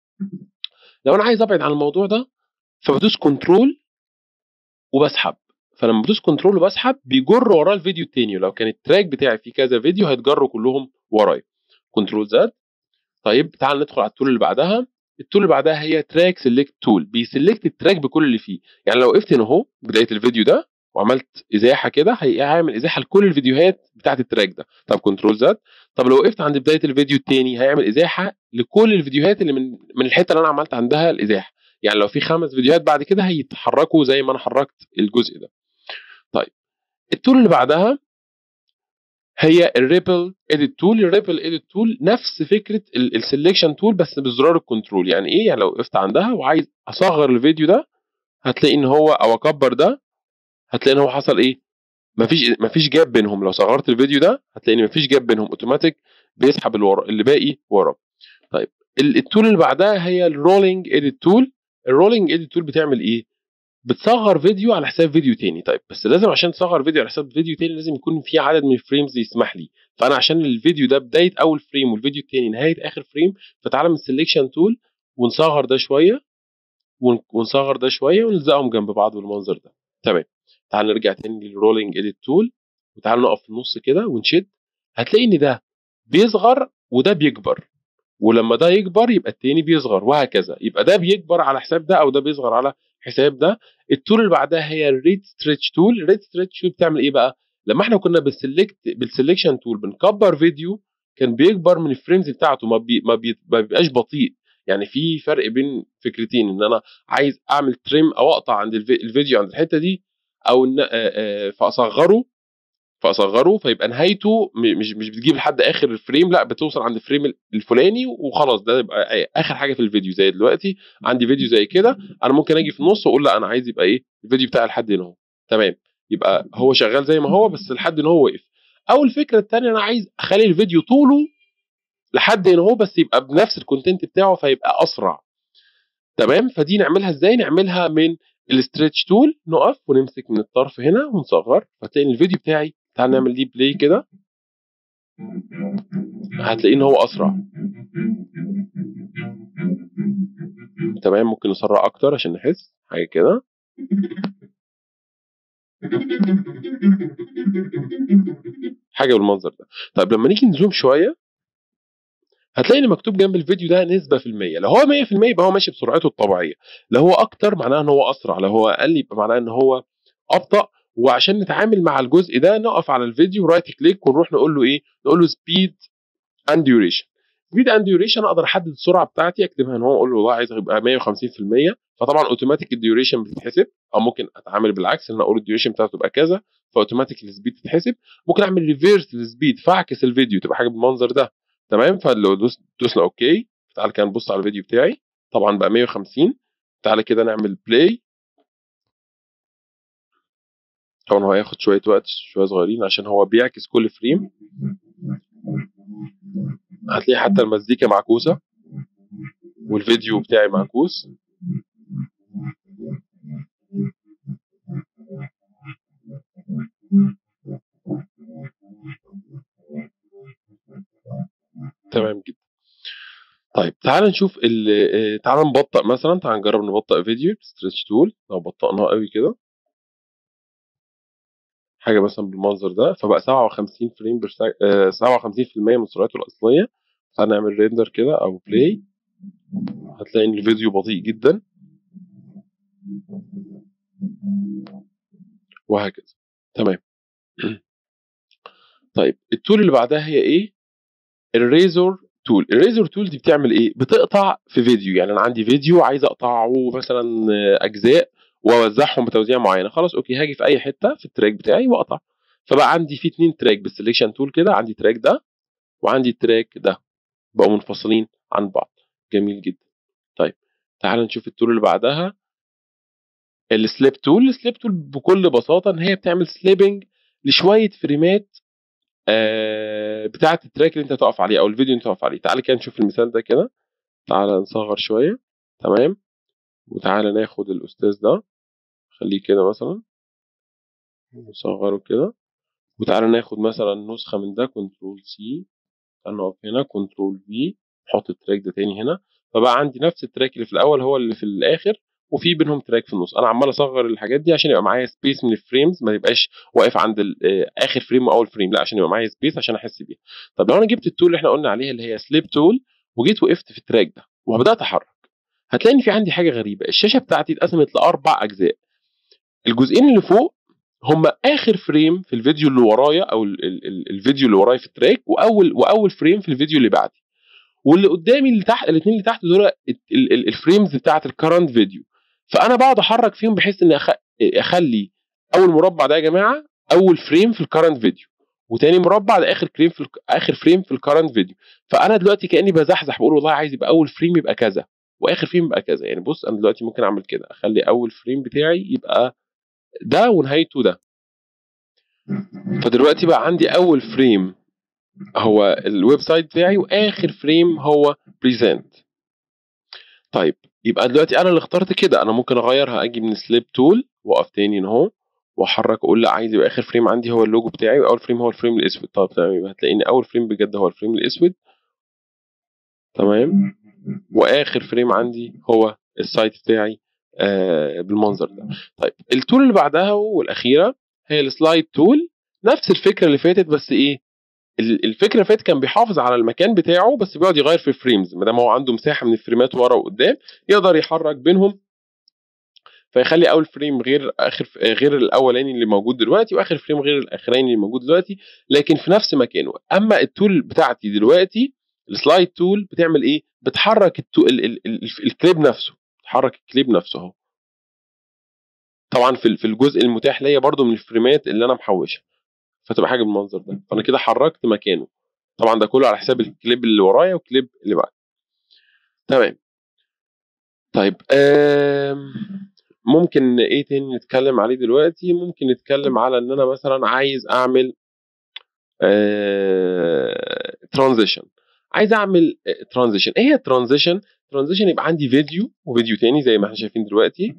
لو انا عايز ابعد عن الموضوع ده فبدوس كنترول وبسحب فلما بدوس كنترول وبسحب بيجر وراه الفيديو الثاني ولو كان التراك بتاعي فيه كذا فيديو هيتجروا كلهم ورايا كنترول زد طيب تعال ندخل على التول اللي بعدها التول اللي بعدها هي تراك سيلكت تول بيسلكت التراك بكل اللي فيه يعني لو وقفت هنا اهو بدايه الفيديو ده وعملت ازاحه كده هيعمل ازاحه لكل الفيديوهات بتاعت التراك ده طب كنترول زد طب لو وقفت عند بدايه الفيديو الثاني هيعمل ازاحه لكل الفيديوهات اللي من من الحته اللي انا عملت عندها الازاحه يعني لو في خمس فيديوهات بعد كده هيتحركوا زي ما انا حركت الجزء ده طيب التول اللي بعدها هي الريبل اديت تول الريبل اديت تول نفس فكره السلكشن تول بس بزرار الكنترول يعني ايه يعني لو وقفت عندها وعايز اصغر الفيديو ده هتلاقي ان هو او اكبر ده هتلاقي ان هو حصل ايه مفيش مفيش جاب بينهم لو صغرت الفيديو ده هتلاقي ان مفيش جاب بينهم اوتوماتيك بيسحب اللي ورا اللي باقي ورا طيب التول اللي بعدها هي الرولينج اديت تول الرولينج اديت تول بتعمل ايه بتصغر فيديو على حساب فيديو تاني طيب بس لازم عشان تصغر فيديو على حساب فيديو تاني لازم يكون في عدد من الفريمز يسمح لي فانا عشان الفيديو ده بدايه اول فريم والفيديو التاني نهايه اخر فريم فتعالى من السلكشن تول ونصغر ده شويه ونصغر ده شويه ونلزقهم جنب بعض بالمنظر ده تمام تعال نرجع تاني للرولينج اديت تول وتعال نقف في النص كده ونشد هتلاقي ان ده بيصغر وده بيكبر ولما ده يكبر يبقى التاني بيصغر وهكذا يبقى ده بيكبر على حساب ده او ده بيصغر على حساب ده التول اللي بعدها هي الريد ستريتش تول الريد ستريتش تول بتعمل ايه بقى لما احنا كنا بالسلكت بالسلكشن تول بنكبر فيديو كان بيكبر من الفريمز بتاعته ما, بي ما, بي ما بيبقاش بطيء يعني في فرق بين فكرتين ان انا عايز اعمل تريم او اقطع عند الفيديو عند الحته دي او ان فاصغره فاصغره فيبقى نهايته مش مش بتجيب لحد اخر الفريم لا بتوصل عند الفريم الفلاني وخلاص ده يبقى اخر حاجه في الفيديو زي دلوقتي عندي فيديو زي كده انا ممكن اجي في النص واقول لا انا عايز يبقى ايه الفيديو بتاعي لحد هنا اهو تمام يبقى هو شغال زي ما هو بس لحد ان هو وقف او الفكره الثانيه انا عايز اخلي الفيديو طوله لحد هنا اهو بس يبقى بنفس الكونتنت بتاعه فيبقى اسرع تمام فدي نعملها ازاي نعملها من الاسترتش تول نقف ونمسك من الطرف هنا ونصغر فتلاقي الفيديو بتاعي تعال نعمل دي بلاي كده هتلاقيه ان هو اسرع تمام ممكن نسرع اكتر عشان نحس حاجه كده حاجه بالمنظر ده طيب لما نيجي نزوم شويه هتلاقي ان مكتوب جنب الفيديو ده نسبه في المية لو هو 100% يبقى هو ماشي بسرعته الطبيعيه لو هو اكتر معناه ان هو اسرع لو هو اقل يبقى معناه ان هو ابطا وعشان نتعامل مع الجزء ده نقف على الفيديو رايت كليك ونروح نقول له ايه نقول له سبيد اند ديوريشن سبيد اند ديوريشن اقدر احدد السرعه بتاعتي اكتبها ان هو اقول له والله عايز يبقى 150% فطبعا اوتوماتيك الديوريشن بتتحسب او ممكن اتعامل بالعكس ان انا اقول الديوريشن بتاعته تبقى كذا فاوتوماتيك السبيد تتحسب ممكن اعمل ريفيرس للسبيد فاعكس الفيديو تبقى حاجه بالمنظر ده تمام فلو دوس دوسنا اوكي تعالى كده نبص على الفيديو بتاعي طبعا بقى 150 تعالى كده نعمل بلاي طبعا هو هياخد شويه وقت شويه صغيرين عشان هو بيعكس كل فريم هتلاقي حتى المزيكا معكوسه والفيديو بتاعي معكوس تمام جدا طيب تعال نشوف تعال نبطئ مثلا تعال نجرب نبطئ فيديو ستريتش تول لو بطأناه قوي كده حاجه مثلا بالمنظر ده فبقى 57 فريم بر سك... آه 57% من سرعته الاصليه هنعمل ريندر كده او بلاي هتلاقي ان الفيديو بطيء جدا وهكذا تمام طيب التول اللي بعدها هي ايه الريزور تول الريزور تول دي بتعمل ايه بتقطع في فيديو يعني انا عندي فيديو عايز اقطعه مثلا اجزاء واوزعهم بتوزيع معينه خلاص اوكي هاجي في اي حته في التراك بتاعي واقطع فبقى عندي في اتنين تراك بالسلكشن تول كده عندي تراك ده وعندي التراك ده بقوا منفصلين عن بعض جميل جدا طيب تعال نشوف التول اللي بعدها السليب تول السليب تول بكل بساطه ان هي بتعمل سليبنج لشويه فريمات آه بتاعه التراك اللي انت تقف عليه او الفيديو اللي انت تقف عليه تعال كده نشوف المثال ده كده تعال نصغر شويه تمام وتعالى ناخد الاستاذ ده خليه كده مثلا نصغره كده وتعالى ناخد مثلا نسخه من ده كنترول سي نقف هنا كنترول في نحط التراك ده تاني هنا فبقى عندي نفس التراك اللي في الاول هو اللي في الاخر وفي بينهم تراك في النص انا عمال اصغر الحاجات دي عشان يبقى معايا سبيس من الفريمز ما يبقاش واقف عند اخر فريم واول فريم لا عشان يبقى معايا سبيس عشان احس بيها طب لو انا جبت التول اللي احنا قلنا عليها اللي هي سليب تول وجيت وقفت في التراك ده وبدات احرك هتلاقي ان في عندي حاجه غريبه الشاشه بتاعتي اتقسمت لاربع اجزاء الجزئين اللي فوق هم اخر فريم في الفيديو اللي ورايا او ال ال ال الفيديو اللي ورايا في التراك واول واول فريم في الفيديو اللي بعدي واللي قدامي اللي تحت الاثنين اللي تحت دول الفريمز بتاعت الكرنت فيديو فانا بقعد احرك فيهم بحيث ان اخلي اول مربع ده يا جماعه اول فريم في الكرنت فيديو وتاني مربع ده اخر فريم في اخر فريم في الكرنت فيديو فانا دلوقتي كاني بزحزح بقول والله عايز يبقى اول فريم يبقى كذا واخر فريم يبقى كذا يعني بص انا دلوقتي ممكن اعمل كده اخلي اول فريم بتاعي يبقى ده ونهايته ده فدلوقتي بقى عندي اول فريم هو الويب سايت بتاعي واخر فريم هو بريزنت طيب يبقى دلوقتي انا اللي اخترت كده انا ممكن اغيرها اجي من سليب تول واقف تاني اهو واحرك اقول لا عايز يبقى اخر فريم عندي هو اللوجو بتاعي واول فريم هو الفريم الاسود طب تمام يبقى هتلاقيني اول فريم بجد هو الفريم الاسود تمام واخر فريم عندي هو السايت بتاعي آه بالمنظر ده طيب التول اللي بعدها والاخيره هي السلايد تول نفس الفكره اللي فاتت بس ايه الفكره اللي فاتت كان بيحافظ على المكان بتاعه بس بيقعد يغير في الفريمز ما دام هو عنده مساحه من الفريمات ورا وقدام يقدر يحرك بينهم فيخلي اول فريم غير اخر غير الاولاني اللي موجود دلوقتي واخر فريم غير الاخراني اللي موجود دلوقتي لكن في نفس مكانه اما التول بتاعتي دلوقتي السلايد تول بتعمل ايه بتحرك التو... ال... ال... ال... الكليب نفسه بتحرك الكليب نفسه اهو طبعا في في الجزء المتاح ليا برده من الفريمات اللي انا محوشها فتبقى حاجه بالمنظر ده فانا كده حركت مكانه طبعا ده كله على حساب الكليب اللي ورايا والكليب اللي بعد تمام طيب ممكن ايه تاني نتكلم عليه دلوقتي ممكن نتكلم على ان انا مثلا عايز اعمل ترانزيشن عايز اعمل ترانزيشن ايه هي الترانزيشن ترانزيشن يبقى عندي فيديو وفيديو تاني زي ما احنا شايفين دلوقتي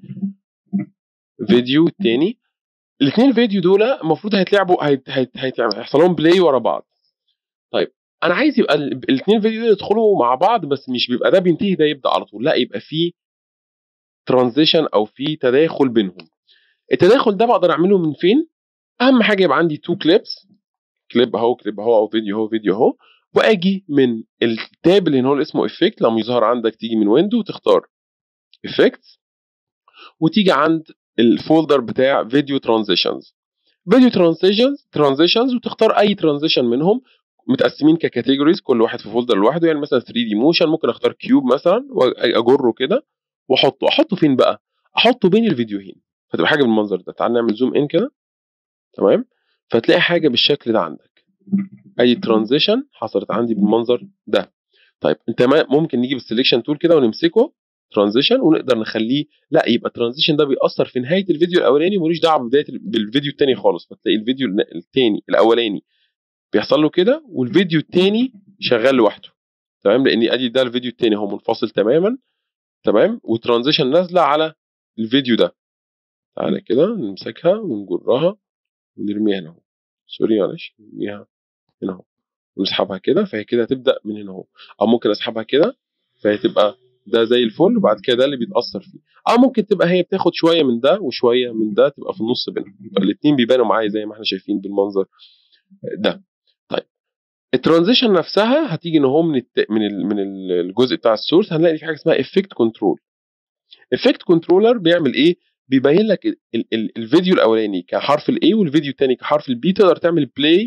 فيديو تاني الاثنين فيديو دول المفروض هيتلعبوا هيت هيت هيحصل لهم بلاي ورا بعض طيب انا عايز يبقى الاثنين فيديو دول يدخلوا مع بعض بس مش بيبقى ده بينتهي ده يبدا على طول لا يبقى في ترانزيشن او في تداخل بينهم التداخل ده بقدر اعمله من فين اهم حاجه يبقى عندي تو كليبس كليب اهو كليب اهو او فيديو اهو فيديو اهو واجي من التاب اللي هو اسمه افكت لما يظهر عندك تيجي من ويندو وتختار افكت وتيجي عند الفولدر بتاع فيديو ترانزيشنز فيديو ترانزيشنز ترانزيشنز وتختار اي ترانزيشن منهم متقسمين ككاتيجوريز كل واحد في فولدر لوحده يعني مثلا 3 دي موشن ممكن اختار كيوب مثلا واجره كده واحطه احطه فين بقى احطه بين الفيديوهين فتبقى حاجه بالمنظر ده تعال نعمل زوم ان كده تمام فتلاقي حاجه بالشكل ده عندك اي ترانزيشن حصلت عندي بالمنظر ده طيب انت ممكن نيجي بالسلكشن تول كده ونمسكه ترانزيشن ونقدر نخليه لا يبقى الترانزيشن ده بيأثر في نهايه الفيديو الاولاني ملوش دعوه ببدايه بالفيديو الثاني خالص فتلاقي الفيديو الثاني الاولاني بيحصل له كده والفيديو الثاني شغال لوحده تمام لان ادي ده الفيديو الثاني هو منفصل تماما تمام والترانزيشن نازله على الفيديو ده تعالى كده نمسكها ونجرها ونرميها هنا اهو سوري معلش نرميها هنا اهو ونسحبها كده فهي كده هتبدا من هنا اهو او ممكن اسحبها كده فهي تبقى ده زي الفل وبعد كده ده اللي بيتاثر فيه او ممكن تبقى هي بتاخد شويه من ده وشويه من ده تبقى في النص بينهم يبقى الاثنين بيبانوا معايا زي ما احنا شايفين بالمنظر ده طيب الترانزيشن نفسها هتيجي ان هو من الت... من ال... من الجزء بتاع السورس هنلاقي في حاجه اسمها افكت كنترول افكت كنترولر بيعمل ايه بيبين لك ال... ال... الفيديو الاولاني كحرف الاي والفيديو الثاني كحرف البي تقدر تعمل بلاي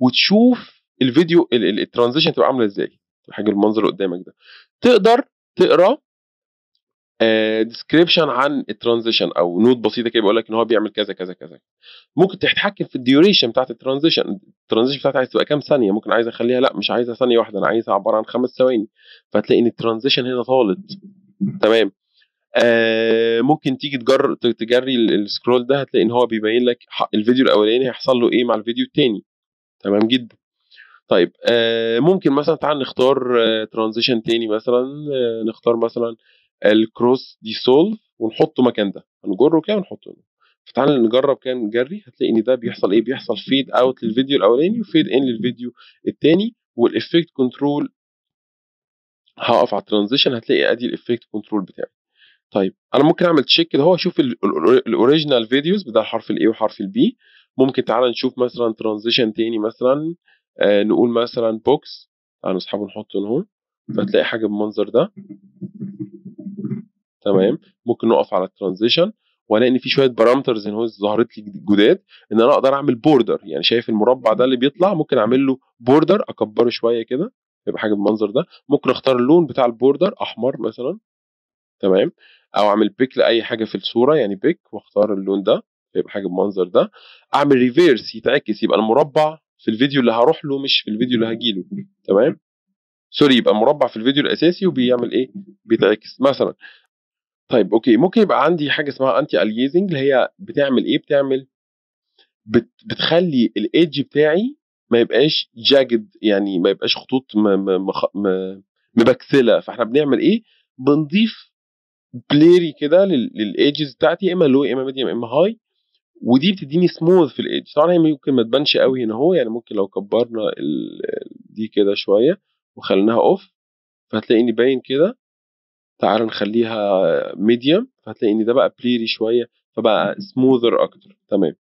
وتشوف الفيديو الترانزيشن تبقى عامله ازاي الحاجه المنظر اللي قدامك ده تقدر تقرا ديسكريبشن عن الترانزيشن او نوت بسيطه كده بيقول لك ان هو بيعمل كذا كذا كذا ممكن تتحكم في الديوريشن بتاعت الترانزيشن الترانزيشن بتاعتي عايز تبقى كام ثانيه ممكن عايز اخليها لا مش عايزها ثانيه واحده انا عايزها عباره عن خمس ثواني فتلاقي ان الترانزيشن هنا طالت تمام آه ممكن تيجي تجر تجري السكرول ده هتلاقي ان هو بيبين لك الفيديو الاولاني هيحصل له ايه مع الفيديو الثاني تمام جدا طيب آه ممكن مثلا تعال نختار آه ترانزيشن تاني مثلا آه نختار مثلا الكروس ديسولف ونحطه مكان ده هنجره كده ونحطه هنا فتعال نجرب كده نجري هتلاقي ان ده بيحصل ايه بيحصل فيد اوت للفيديو الاولاني وفيد ان للفيديو الثاني والافكت كنترول هقف على الترانزيشن هتلاقي ادي الافكت كنترول بتاعي طيب انا ممكن اعمل تشيك كده هو اشوف الاوريجينال فيديوز بتاع حرف الاي وحرف البي ممكن تعالى نشوف مثلا ترانزيشن تاني مثلا آه نقول مثلا بوكس تعالى نسحبه نحطه هنا اهو فتلاقي حاجه بالمنظر ده تمام ممكن نقف على الترانزيشن والاقي ان في شويه بارامترز هنا ظهرت لي جداد ان انا اقدر اعمل بوردر يعني شايف المربع ده اللي بيطلع ممكن اعمل له بوردر اكبره شويه كده يبقى حاجه بالمنظر ده ممكن اختار اللون بتاع البوردر احمر مثلا تمام او اعمل بيك لاي حاجه في الصوره يعني بيك واختار اللون ده يبقى حاجه بالمنظر ده اعمل ريفيرس يتعكس يبقى المربع في الفيديو اللي هروح له مش في الفيديو اللي هجي له تمام سوري يبقى المربع في الفيديو الاساسي وبيعمل ايه بيتعكس مثلا طيب اوكي ممكن يبقى عندي حاجه اسمها انتي اليزنج اللي هي بتعمل ايه بتعمل بت بتخلي الايدج بتاعي ما يبقاش جاجد يعني ما يبقاش خطوط مبكسله فاحنا بنعمل ايه بنضيف بليري كده للايدجز بتاعتي يا اما لو يا اما ميديوم يا اما هاي ودي بتديني سموث في الايدج طبعا هي ممكن ما تبانش قوي هنا اهو يعني ممكن لو كبرنا دي كده شويه وخليناها اوف فهتلاقيني باين كده تعال نخليها ميديوم فهتلاقي ان ده بقى بليري شويه فبقى سموذر اكتر تمام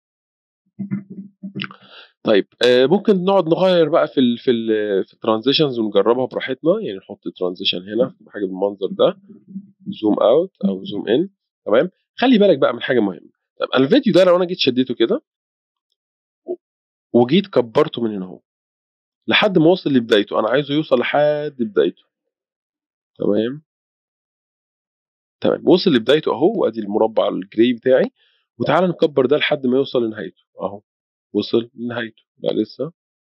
طيب آه ممكن نقعد نغير بقى في ال في ال في الترانزيشنز ونجربها براحتنا يعني نحط ترانزيشن هنا حاجه بالمنظر ده زوم اوت او زوم ان تمام خلي بالك بقى من حاجه مهمه طب الفيديو ده لو انا جيت شديته كده وجيت كبرته من هنا اهو لحد ما وصل لبدايته انا عايزه يوصل لحد بدايته تمام تمام وصل لبدايته اهو وادي المربع الجراي بتاعي وتعالى نكبر ده لحد ما يوصل لنهايته اهو وصل لنهايته لا لسه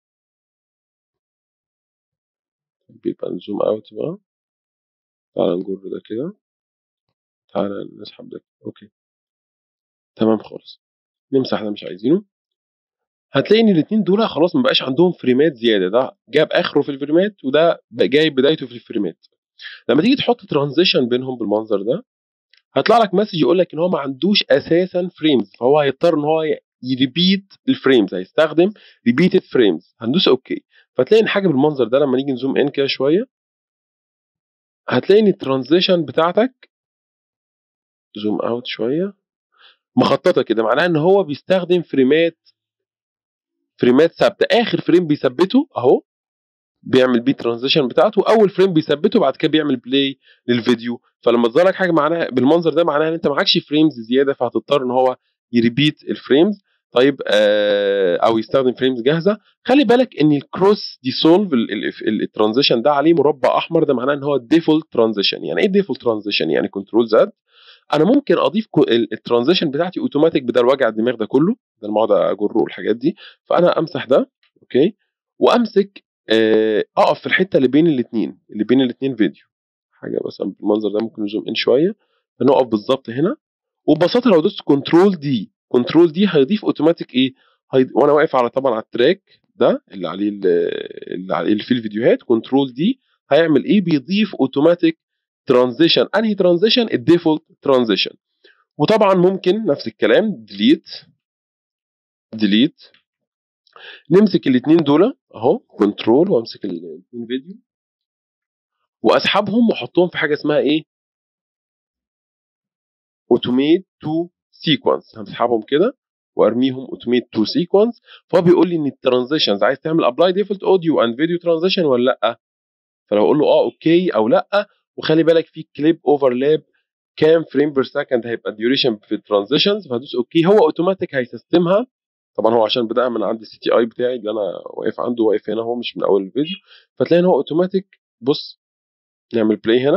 بيبقى نزوم اوت بقى تعالى نجر ده كده تعالى نسحب ده اوكي تمام خالص نمسح ده مش عايزينه هتلاقي ان الاثنين دول خلاص ما بقاش عندهم فريمات زياده ده جاب اخره في الفريمات وده جايب بدايته في الفريمات لما تيجي تحط ترانزيشن بينهم بالمنظر ده هيطلع لك مسج يقول لك ان هو ما عندوش اساسا فريمز فهو هيضطر ان هو يريبيت الفريمز هيستخدم ريبيتد فريمز هندوس اوكي فتلاقي ان حاجه بالمنظر ده لما نيجي نزوم ان كده شويه هتلاقي ان الترانزيشن بتاعتك زوم اوت شويه مخططه كده معناها ان هو بيستخدم فريمات فريمات ثابته اخر فريم بيثبته اهو بيعمل بيه ترانزيشن بتاعته اول فريم بيثبته بعد كده بيعمل بلاي للفيديو فلما تظهر لك حاجه معناها بالمنظر ده معناها ان انت معكش فريمز زياده فهتضطر ان هو يريبيت الفريمز طيب آه او يستخدم فريمز جاهزه خلي بالك ان الكروس ديسولف الترانزيشن ده عليه مربع احمر ده معناه ان هو ديفولت ترانزيشن يعني ايه ديفولت ترانزيشن يعني كنترول زد انا ممكن اضيف الترانزيشن بتاعتي اوتوماتيك بدل وجع الدماغ ده كله بدل ما اقعد اجره والحاجات دي فانا امسح ده اوكي وامسك اقف في الحته اللي بين الاثنين اللي بين الاثنين فيديو حاجه مثلا بالمنظر ده ممكن نزوم ان شويه فنقف بالظبط هنا وببساطه لو دوست كنترول دي كنترول دي هيضيف اوتوماتيك ايه هيد... وانا واقف على طبعا على التراك ده اللي عليه اللي عليه اللي فيه الفيديوهات كنترول دي هيعمل ايه بيضيف اوتوماتيك ترانزيشن انهي ترانزيشن الديفولت ترانزيشن وطبعا ممكن نفس الكلام ديليت ديليت نمسك الاثنين دول اهو كنترول وامسك الاثنين فيديو واسحبهم واحطهم في حاجه اسمها ايه اوتوميت تو سيكونس همسحبهم كده وارميهم اوتوميت تو سيكونس فهو بيقول لي ان الترانزيشنز عايز تعمل ابلاي ديفولت اوديو اند فيديو ترانزيشن ولا لا فلو اقول له اه اوكي او لا وخلي بالك في كليب اوفرلاب كام فريم بير سكند هيبقى الديوريشن في الترانزيشنز فهدوس اوكي هو اوتوماتيك هيسيستمها طبعا هو عشان بدأ من عند السي تي اي بتاعي اللي انا واقف عنده واقف هنا هو مش من اول الفيديو فتلاقي ان هو اوتوماتيك بص نعمل بلاي هنا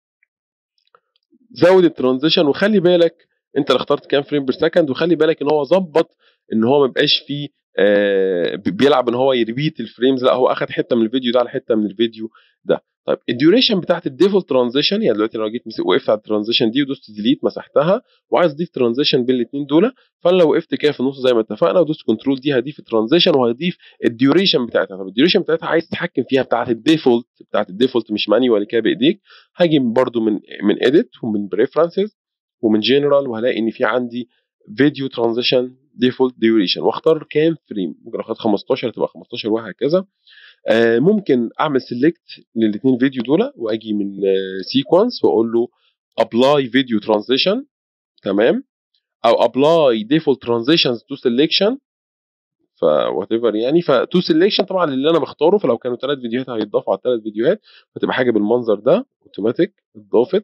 زود الترانزيشن وخلي بالك انت اللي اخترت كام فريم بير سكند وخلي بالك ان هو ظبط ان هو ما يبقاش فيه آه بيلعب ان هو يريبيت الفريمز لا هو اخد حته من الفيديو ده على حته من الفيديو ده طيب الديوريشن بتاعت الديفولت ترانزيشن يعني دلوقتي لو جيت وقفت على الترانزيشن دي ودوست ديليت مسحتها وعايز اضيف ترانزيشن بين الاثنين دول فانا لو وقفت كده في النص زي ما اتفقنا ودوست كنترول دي هضيف الترانزيشن وهضيف الديوريشن بتاعتها طب الديوريشن بتاعتها عايز تتحكم فيها بتاعت الديفولت بتاعت الديفولت مش مانيوال كده بايديك هاجي برده من من اديت ومن بريفرنسز ومن جنرال وهلاقي ان في عندي فيديو ترانزيشن ديفولت ديوريشن واختار كام فريم ممكن اخد 15 تبقى 15 وهكذا آه ممكن اعمل سيلكت للاثنين فيديو دول واجي من سيكونس واقول له ابلاي فيديو ترانزيشن تمام او ابلاي ديفولت ترانزيشنز تو سيلكشن ف وات ايفر يعني فتو سيلكشن طبعا اللي انا بختاره فلو كانوا ثلاث فيديوهات هيتضافوا على ثلاث فيديوهات فتبقى حاجه بالمنظر ده اوتوماتيك اتضافت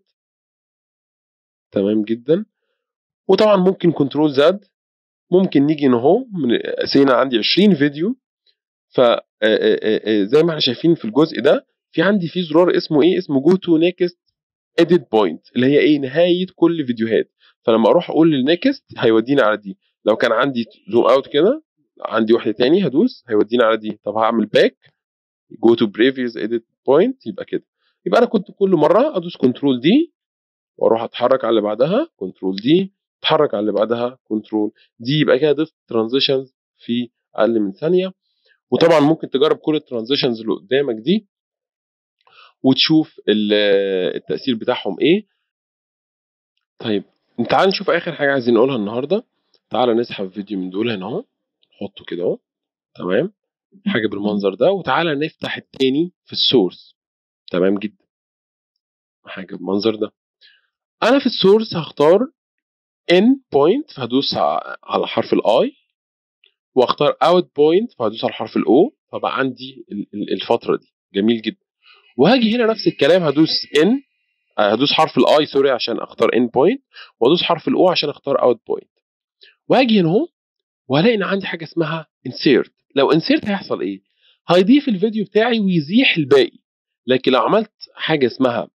تمام جدا وطبعا ممكن كنترول زد ممكن نيجي اهو من سينا عندي 20 فيديو ف زي ما احنا شايفين في الجزء ده في عندي في زرار اسمه ايه اسمه جو تو نيكست اديت بوينت اللي هي ايه نهايه كل فيديوهات فلما اروح اقول للنيكست هيوديني على دي لو كان عندي زوم اوت كده عندي واحده تاني هدوس هيوديني على دي طب هعمل باك جو تو بريفيوس اديت بوينت يبقى كده يبقى انا كنت كل مره ادوس كنترول دي واروح اتحرك على اللي بعدها كنترول دي اتحرك على اللي بعدها كنترول دي يبقى كده ضفت ترانزيشنز في اقل من ثانيه وطبعا ممكن تجرب كل الترانزيشنز اللي قدامك دي وتشوف التاثير بتاعهم ايه طيب تعال نشوف اخر حاجه عايزين نقولها النهارده تعال نسحب فيديو من دول هنا اهو نحطه كده اهو تمام حاجه بالمنظر ده وتعالى نفتح التاني في السورس تمام جدا حاجه بالمنظر ده انا في السورس هختار ان بوينت فهدوس على حرف الاي واختار اوت بوينت فهدوس على حرف الاو فبقى عندي الفتره دي جميل جدا وهاجي هنا نفس الكلام هدوس ان هدوس حرف الاي سوري عشان اختار ان بوينت وادوس حرف الاو عشان اختار اوت بوينت وهاجي هنا اهو وهلاقي ان عندي حاجه اسمها انسيرت لو انسيرت هيحصل ايه هيضيف الفيديو بتاعي ويزيح الباقي لكن لو عملت حاجه اسمها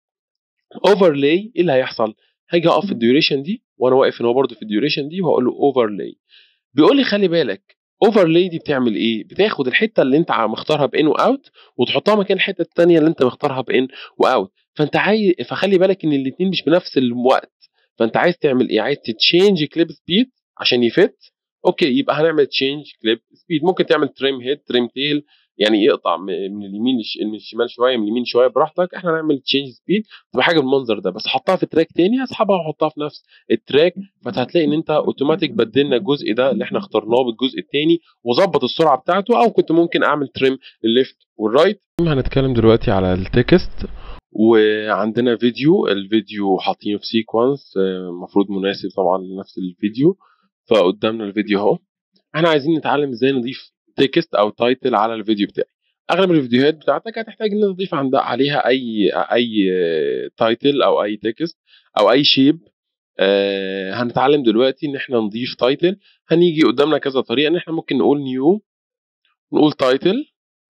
اوفرلاي ايه اللي هيحصل هاجي اقف في الديوريشن دي وانا واقف هنا برضه في الديوريشن دي وهقول له اوفرلاي بيقول لي خلي بالك اوفرلاي دي بتعمل ايه بتاخد الحته اللي انت مختارها بان واوت وتحطها مكان الحته الثانيه اللي انت مختارها بان واوت فانت عايز فخلي بالك ان الاثنين مش بنفس الوقت فانت عايز تعمل ايه عايز تتشينج كليب سبيد عشان يفت اوكي يبقى هنعمل تشينج كليب سبيد ممكن تعمل تريم هيد تريم تيل يعني يقطع من اليمين من الشمال شويه من اليمين شويه براحتك احنا هنعمل تشينج سبيد تبقى حاجه بالمنظر ده بس حطها في تراك تاني اسحبها واحطها في نفس التراك فهتلاقي ان انت اوتوماتيك بدلنا الجزء ده اللي احنا اخترناه بالجزء الثاني وظبط السرعه بتاعته او كنت ممكن اعمل تريم للليفت والرايت هنتكلم دلوقتي على التكست وعندنا فيديو الفيديو حاطينه في سيكونس المفروض مناسب طبعا لنفس الفيديو فقدامنا الفيديو اهو احنا عايزين نتعلم ازاي نضيف تكست او تايتل على الفيديو بتاعي اغلب الفيديوهات بتاعتك هتحتاج ان تضيف عندها عليها اي اي تايتل او اي تكست او اي شيب آه هنتعلم دلوقتي ان احنا نضيف تايتل هنيجي قدامنا كذا طريقه ان احنا ممكن نقول نيو نقول تايتل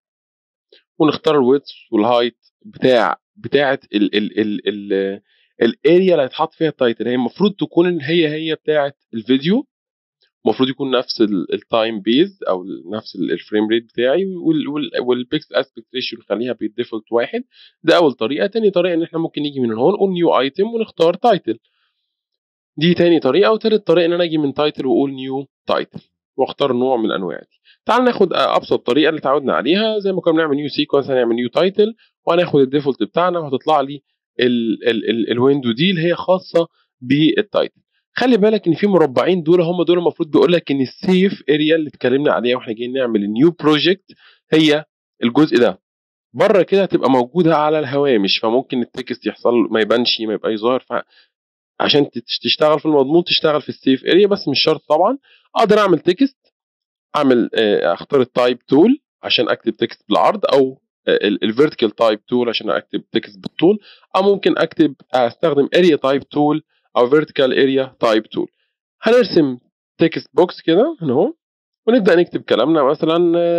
ونختار الويدث والهايت بتاع بتاعه ال ال ال ال الاريا اللي هيتحط فيها التايتل هي المفروض تكون هي هي بتاعه الفيديو المفروض يكون نفس التايم بيز او نفس الفريم ريت بتاعي والبيكس اسبكت ريشيو نخليها بالديفولت واحد ده اول طريقه تاني طريقه ان احنا ممكن نيجي من هون نقول نيو ايتم ونختار تايتل دي تاني طريقه وتالت طريقه ان انا اجي من تايتل واقول نيو تايتل واختار نوع من الانواع دي تعال ناخد ابسط طريقه اللي اتعودنا عليها زي ما كنا بنعمل نيو سيكونس هنعمل نيو تايتل وهناخد الديفولت بتاعنا وهتطلع لي الويندو دي اللي هي خاصه بالتايتل خلي بالك ان في مربعين دول هم دول المفروض بيقول لك ان السيف اريا اللي اتكلمنا عليها واحنا جايين نعمل النيو بروجكت هي الجزء ده بره كده هتبقى موجوده على الهوامش فممكن التكست يحصل ما يبانش ما يبقاش ظاهر عشان تشتغل في المضمون تشتغل في السيف اريا بس مش شرط طبعا اقدر اعمل تكست اعمل اختار التايب تول عشان اكتب تكست بالعرض او الفيرتيكال تايب تول عشان اكتب تكست بالطول او ممكن اكتب استخدم اريا تايب تول او vertical area type tool هنرسم تكست بوكس كده هنا اهو ونبدا نكتب كلامنا مثلا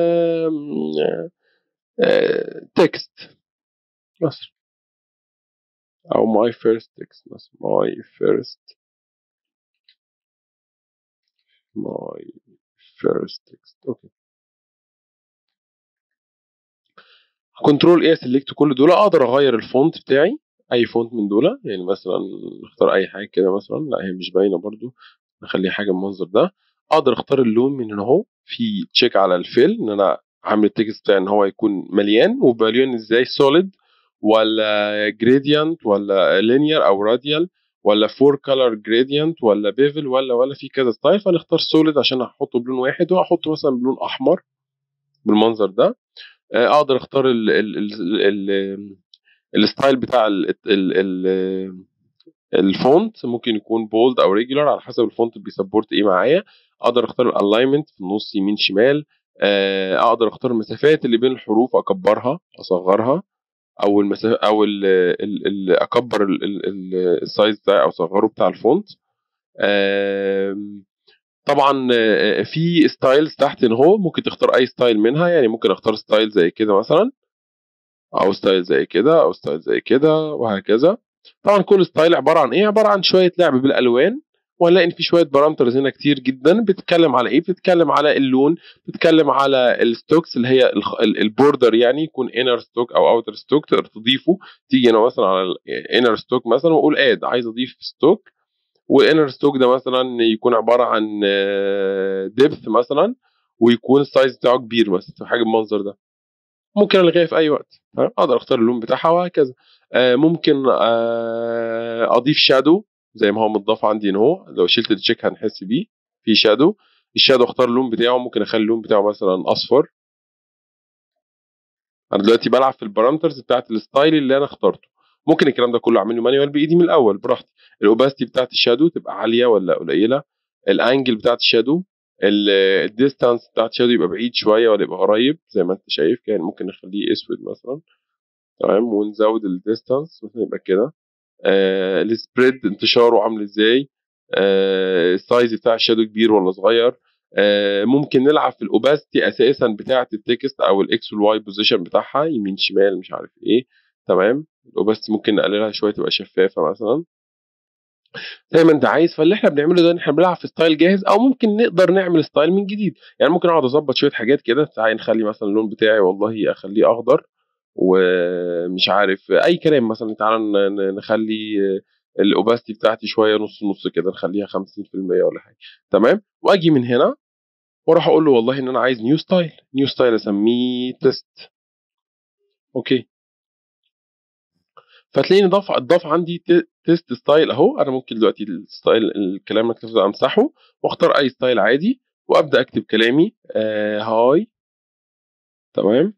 تكست مثلا او my first text مثلا my first my first text اوكي كنترول ايه سيلكت كل دول اقدر اغير الفونت بتاعي اي فونت من دول يعني مثلا نختار اي حاجه كده مثلا لا هي مش باينه برضو نخليها حاجه بالمنظر ده اقدر اختار اللون من هنا اهو في تشيك على الفيل ان انا عامل التكست بتاعي ان هو يكون مليان ومليان ازاي سوليد ولا جريدينت ولا لينير او راديال ولا فور كلر جريدينت ولا بيفل ولا ولا في كذا ستايل فنختار سوليد عشان احطه بلون واحد واحطه مثلا بلون احمر بالمنظر ده اقدر اختار ال ال ال ال الستايل بتاع ال ال ال الفونت ممكن يكون بولد او ريجولار على حسب الفونت بيسبورت ايه معايا اقدر اختار الالاينمنت في النص يمين شمال اقدر اختار المسافات اللي بين الحروف اكبرها اصغرها او المسافه او ال ال ال اكبر ال ال ال السايز بتاعي او اصغره بتاع الفونت طبعا في ستايلز تحت ان هو ممكن تختار اي ستايل منها يعني ممكن اختار ستايل زي كده مثلا او ستايل زي كده او ستايل زي كده وهكذا طبعا كل ستايل عباره عن ايه عباره عن شويه لعب بالالوان وهنلاقي ان في شويه بارامترز هنا كتير جدا بتتكلم على ايه بتتكلم على اللون بتتكلم على الستوكس اللي هي البوردر يعني يكون انر ستوك او اوتر ستوك تقدر تضيفه تيجي هنا مثلا على الانر ستوك مثلا واقول اد عايز اضيف ستوك والانر ستوك ده مثلا يكون عباره عن ديبث مثلا ويكون السايز بتاعه كبير مثلا حاجه بالمنظر ده ممكن الغيها في اي وقت اقدر اختار اللون بتاعها وهكذا ممكن اضيف شادو زي ما هو متضاف عندي ان هو لو شلت التشيك هنحس بيه في شادو الشادو اختار اللون بتاعه ممكن اخلي اللون بتاعه مثلا اصفر انا دلوقتي بلعب في البارامترز بتاعت الستايل اللي انا اخترته ممكن الكلام ده كله اعمله مانيوال بايدي من الاول براحتي الاوباستي بتاعت الشادو تبقى عاليه ولا قليله الانجل بتاعت الشادو الديستانس بتاعت الشادو يبقى بعيد شويه ولا يبقى قريب زي ما انت شايف كان ممكن نخليه اسود مثلا تمام ونزود الديستانس مثلا يبقى كده آه السبريد انتشاره عامل ازاي آه السايز بتاع الشادو كبير ولا صغير آه ممكن نلعب في الاوباستي اساسا بتاعه التكست او الاكس والواي بوزيشن بتاعها يمين شمال مش عارف ايه تمام الاوباستي ممكن نقللها شويه تبقى شفافه مثلا زي ما انت عايز فاللي احنا بنعمله ده ان احنا بنلعب في ستايل جاهز او ممكن نقدر نعمل ستايل من جديد يعني ممكن اقعد اظبط شويه حاجات كده تعالى نخلي مثلا اللون بتاعي والله اخليه اخضر ومش عارف اي كلام مثلا تعالى نخلي الاوباستي بتاعتي شويه نص نص كده نخليها 50% ولا حاجه تمام واجي من هنا واروح اقول له والله ان انا عايز نيو ستايل نيو ستايل اسميه تيست اوكي فتلاقيني ضاف ضاف عندي تيست ستايل اهو انا ممكن دلوقتي الستايل الكلام اللي كتبته امسحه واختار اي ستايل عادي وابدا اكتب كلامي آه هاي تمام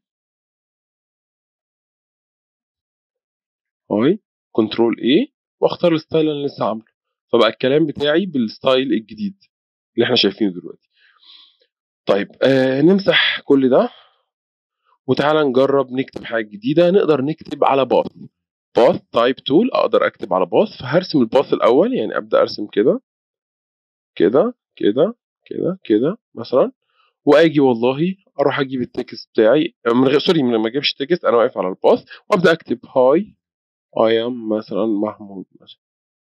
هاي كنترول ايه واختار الستايل اللي لسه عامله فبقى الكلام بتاعي بالستايل الجديد اللي احنا شايفينه دلوقتي طيب آه نمسح كل ده وتعالى نجرب نكتب حاجه جديده نقدر نكتب على باث باث تايب تول اقدر اكتب على باث فهرسم الباث الاول يعني ابدا ارسم كده كده كده كده كده مثلا واجي والله اروح اجيب التكست بتاعي من غير سوري من ما اجيبش التكست انا واقف على الباث وابدا اكتب هاي اي ام مثلا محمود مثلا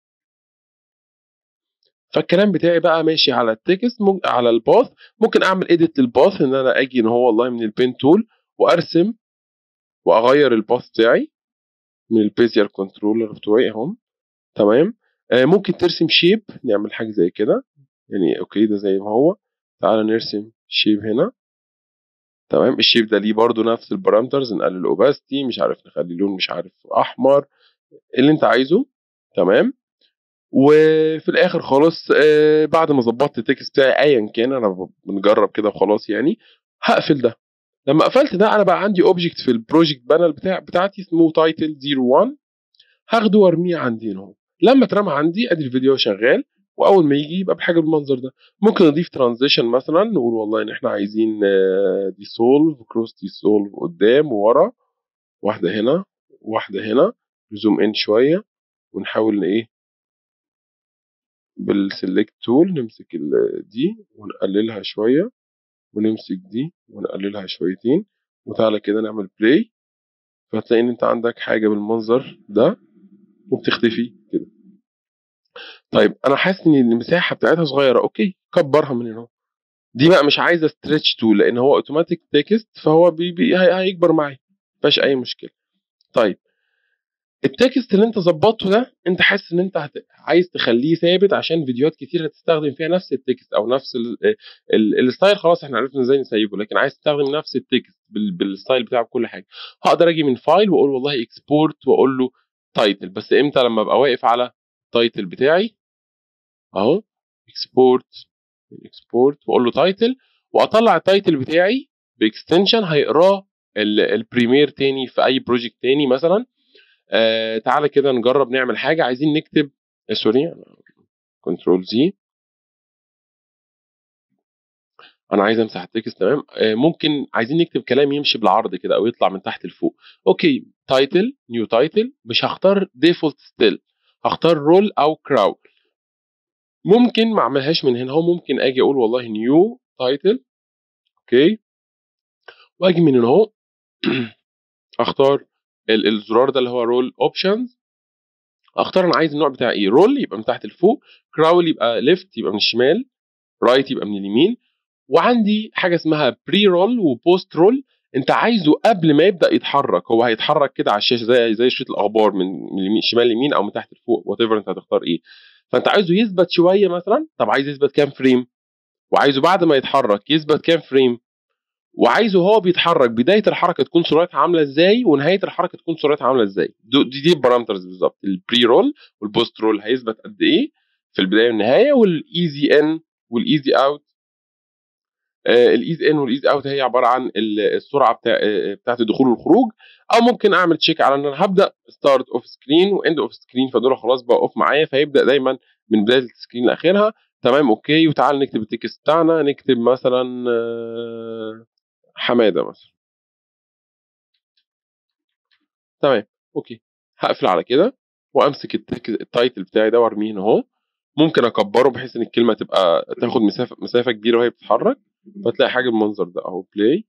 فالكلام بتاعي بقى ماشي على التكست على الباث ممكن اعمل اديت للباث ان انا اجي ان هو والله من البين تول وارسم واغير الباث بتاعي من البيزيال كنترولر بتوعي اهم تمام آه ممكن ترسم شيب نعمل حاجه زي كده يعني اوكي ده زي ما هو تعالى نرسم شيب هنا تمام الشيب ده ليه برضو نفس البارامترز نقلل الاوباستي مش عارف نخلي لون مش عارف احمر اللي انت عايزه تمام وفي الاخر خالص آه بعد ما ظبطت التكست بتاعي ايا كان انا بنجرب كده وخلاص يعني هقفل ده لما قفلت ده انا بقى عندي اوبجكت في البروجكت بانل بتاع بتاعتي اسمه تايتل 01 هاخده وارميه عندي هنا لما اترمى عندي ادي الفيديو شغال واول ما يجي يبقى بحاجه بالمنظر ده ممكن نضيف ترانزيشن مثلا نقول والله ان احنا عايزين ديسولف كروس ديسولف قدام وورا واحده هنا واحده هنا زوم ان شويه ونحاول ايه بالسلكت تول نمسك دي ونقللها شويه ونمسك دي ونقللها شويتين وتعالى كده نعمل بلاي فهتلاقي ان انت عندك حاجه بالمنظر ده وبتختفي كده طيب انا حاسس ان المساحه بتاعتها صغيره اوكي كبرها من هنا دي بقى مش عايزه ستريتش تول لان هو اوتوماتيك تكست فهو بي بي هي- هيكبر معايا مفيهاش اي مشكله طيب التكست اللي انت ظبطته ده انت حاسس ان انت هت... عايز تخليه ثابت عشان فيديوهات كتير هتستخدم فيها نفس التكست او نفس ال... ال... الستايل خلاص احنا عرفنا ازاي نسيبه لكن عايز تستخدم نفس التكست بال... بالستايل بتاعه بكل حاجه هقدر اجي من فايل واقول والله اكسبورت واقول له تايتل بس امتى لما ابقى واقف على التايتل بتاعي اهو اكسبورت اكسبورت واقول له تايتل واطلع التايتل بتاعي باكستنشن هيقراه ال- البريمير تاني في اي بروجكت تاني مثلا آه تعالى كده نجرب نعمل حاجه عايزين نكتب آه، سوري كنترول زي انا عايز امسح التكست تمام آه ممكن عايزين نكتب كلام يمشي بالعرض كده او يطلع من تحت لفوق اوكي تايتل نيو تايتل مش هختار ديفولت ستيل هختار رول او كراول ممكن ما اعملهاش من هنا هو ممكن اجي اقول والله نيو تايتل اوكي واجي من هنا اهو اختار ال- الزرار ده اللي هو رول اوبشنز اختار انا عايز النوع بتاع ايه رول يبقى من تحت لفوق كراول يبقى ليفت يبقى من الشمال رايت يبقى من اليمين وعندي حاجه اسمها بري رول وبوست رول انت عايزه قبل ما يبدا يتحرك هو هيتحرك كده على الشاشه زي زي شريط الاخبار من من اليمين شمال ليمين او من تحت لفوق وات ايفر انت هتختار ايه فانت عايزه يثبت شويه مثلا طب عايز يثبت كام فريم وعايزه بعد ما يتحرك يثبت كام فريم وعايزه هو بيتحرك بدايه الحركه تكون سرعتها عامله ازاي ونهايه الحركه تكون سرعتها عامله ازاي دو- دي دي البارامترز بالظبط البري رول والبوست رول هيثبت قد ايه في البدايه والنهايه والايزي ان والايزي اوت الايزي ان والايزي اوت هي عباره عن ال- السرعه بتاع آه، بتاعت الدخول والخروج او ممكن اعمل تشيك على ان انا هبدا ستارت اوف سكرين واند اوف سكرين فدول خلاص بقى اوف معايا فيبدا دايما من بدايه السكرين لاخرها تمام اوكي وتعال نكتب التكست بتاعنا نكتب مثلا آه، حماده مثلا تمام اوكي هقفل على كده وامسك التك- التايتل بتاعي ده وارميه هنا اهو ممكن اكبره بحيث ان الكلمه تبقى تاخد مسافه مسافه كبيره وهي بتتحرك فتلاقي حاجه بالمنظر ده اهو بلاي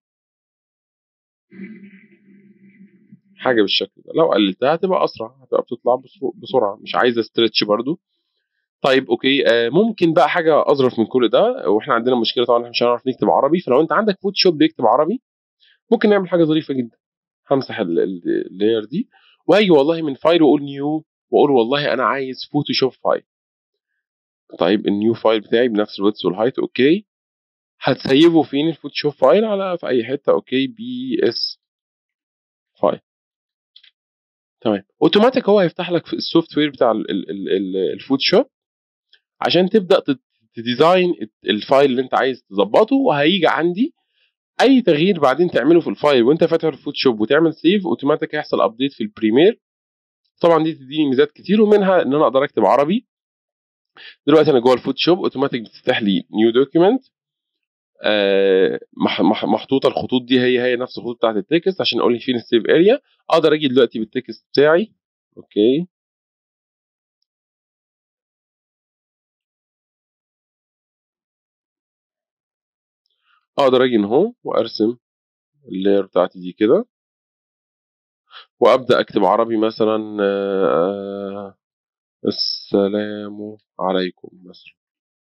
حاجه بالشكل ده لو قللتها هتبقى اسرع هتبقى بتطلع بسر- بسرعه مش عايزه ستريتش برضو طيب اوكي آه ممكن بقى حاجه اظرف من كل ده واحنا عندنا مشكله طبعا احنا مش هنعرف نكتب عربي فلو انت عندك فوتوشوب بيكتب عربي ممكن نعمل حاجه ظريفه جدا همسح ال- ال- اللاير دي واجي والله من فايل واقول نيو واقول والله انا عايز فوتوشوب فايل طيب النيو فايل بتاعي بنفس الويدث والهايت اوكي هتسيبه فين الفوتوشوب فايل على في اي حته اوكي بي اس فايل تمام اوتوماتيك هو هيفتح لك في السوفت وير بتاع ال- ال- ال- ال- الفوتوشوب عشان تبدا تد- تديزاين الفايل اللي انت عايز تظبطه وهيجي عندي اي تغيير بعدين تعمله في الفايل وانت فاتح الفوتوشوب وتعمل سيف اوتوماتيك هيحصل ابديت في البريمير طبعا دي تديني ميزات كتير ومنها ان انا اقدر اكتب عربي دلوقتي انا جوه الفوتوشوب اوتوماتيك بتفتح لي نيو دوكيمنت محطوطه الخطوط دي هي هي نفس الخطوط بتاعت التكست عشان اقول لي فين السيف اريا اقدر اجي دلوقتي بالتكست بتاعي اوكي اقدر اجي اهو وارسم اللاير بتاعتي دي كده وابدا اكتب عربي مثلا آه، السلام عليكم مثلا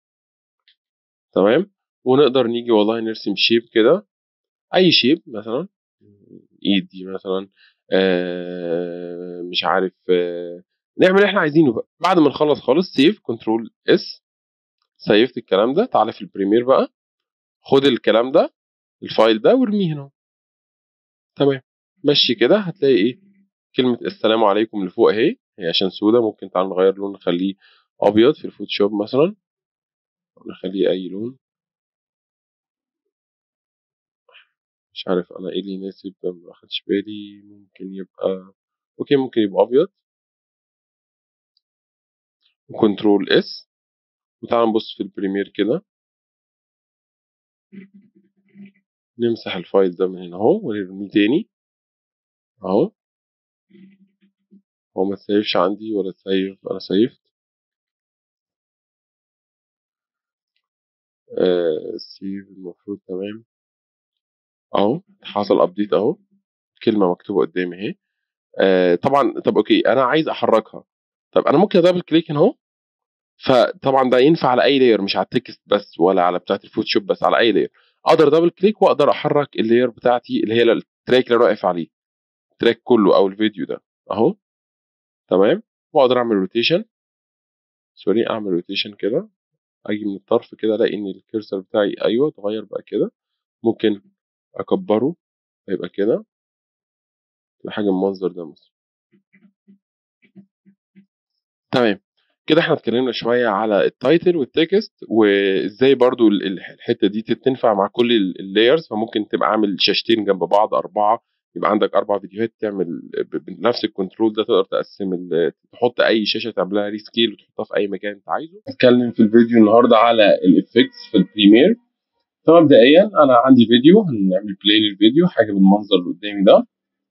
تمام ونقدر نيجي والله نرسم شيب كده اي شيب مثلا ايد دي مثلا آه، مش عارف آه، نعمل اللي احنا عايزينه بقى بعد ما نخلص خالص سيف كنترول اس سيفت الكلام ده تعالى في البريمير بقى خد الكلام ده الفايل ده وارميه هنا تمام مشي كده هتلاقي ايه كلمة السلام عليكم اللي فوق اهي هي عشان سودة ممكن تعال نغير لون نخليه ابيض في الفوتوشوب مثلا نخليه اي لون مش عارف انا ايه اللي يناسب ما اخدش بالي ممكن يبقى اوكي ممكن يبقى ابيض وكنترول اس وتعال نبص في البريمير كده نمسح الفايل ده من هنا اهو ونرميه تاني اهو هو ما تسيفش عندي ولا تسيف انا سيفت سيف المفروض تمام اهو حصل ابديت اهو كلمه مكتوبه قدامي اهي آه، طبعا طب اوكي انا عايز احركها طب انا ممكن دبل كليك هنا اهو فطبعا ده ينفع على اي لاير مش على التكست بس ولا على بتاعه الفوتوشوب بس على اي لاير اقدر دبل كليك واقدر احرك اللاير بتاعتي اللي هي التراك اللي انا واقف عليه التراك كله او الفيديو ده اهو تمام واقدر اعمل روتيشن سوري اعمل روتيشن كده اجي من الطرف كده الاقي ان الكيرسر بتاعي ايوه اتغير بقى كده ممكن اكبره هيبقى كده حاجه المنظر ده مثلا تمام كده احنا اتكلمنا شويه على التايتل والتكست وازاي برضو الحته دي تنفع مع كل اللايرز فممكن تبقى عامل شاشتين جنب بعض اربعه يبقى عندك اربع فيديوهات تعمل بنفس الكنترول ده تقدر تقسم تحط اي شاشه تعملها ريسكيل وتحطها في اي مكان انت عايزه اتكلم في الفيديو النهارده على الافكتس في البريمير فمبدئيا انا عندي فيديو هنعمل بلاي للفيديو حاجه بالمنظر اللي قدامي ده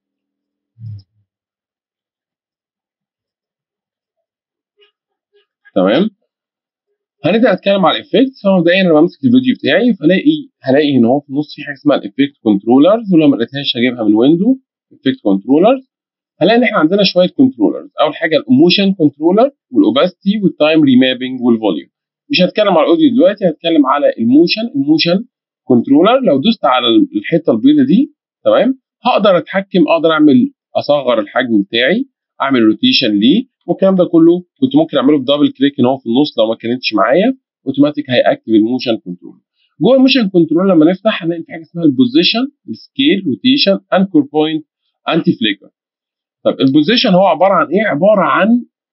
تمام هنبدا نتكلم على الايفكت فمبدئيا انا بمسك الفيديو بتاعي فلاقي هلاقي ان هو في النص في حاجه اسمها الايفكت كنترولرز ولو ما لقيتهاش هجيبها من ويندو ايفكت كنترولرز هنلاقي ان احنا عندنا شويه كنترولرز اول حاجه الايموشن كنترولر والاوباستي والتايم ريمابنج والفوليوم مش هتكلم على الاوديو دلوقتي هتكلم على الموشن الموشن كنترولر لو دوست على الحته البيضاء دي تمام هقدر اتحكم اقدر اعمل اصغر الحجم بتاعي اعمل روتيشن ليه والكلام ده كله كنت ممكن اعمله بدبل كليك ان هو في النص لو ما كانتش معايا اوتوماتيك هياكتف الموشن كنترول جوه الموشن كنترول لما نفتح هنلاقي في حاجه اسمها البوزيشن السكيل روتيشن انكور بوينت انتي فليكر طب البوزيشن هو عباره عن ايه عباره عن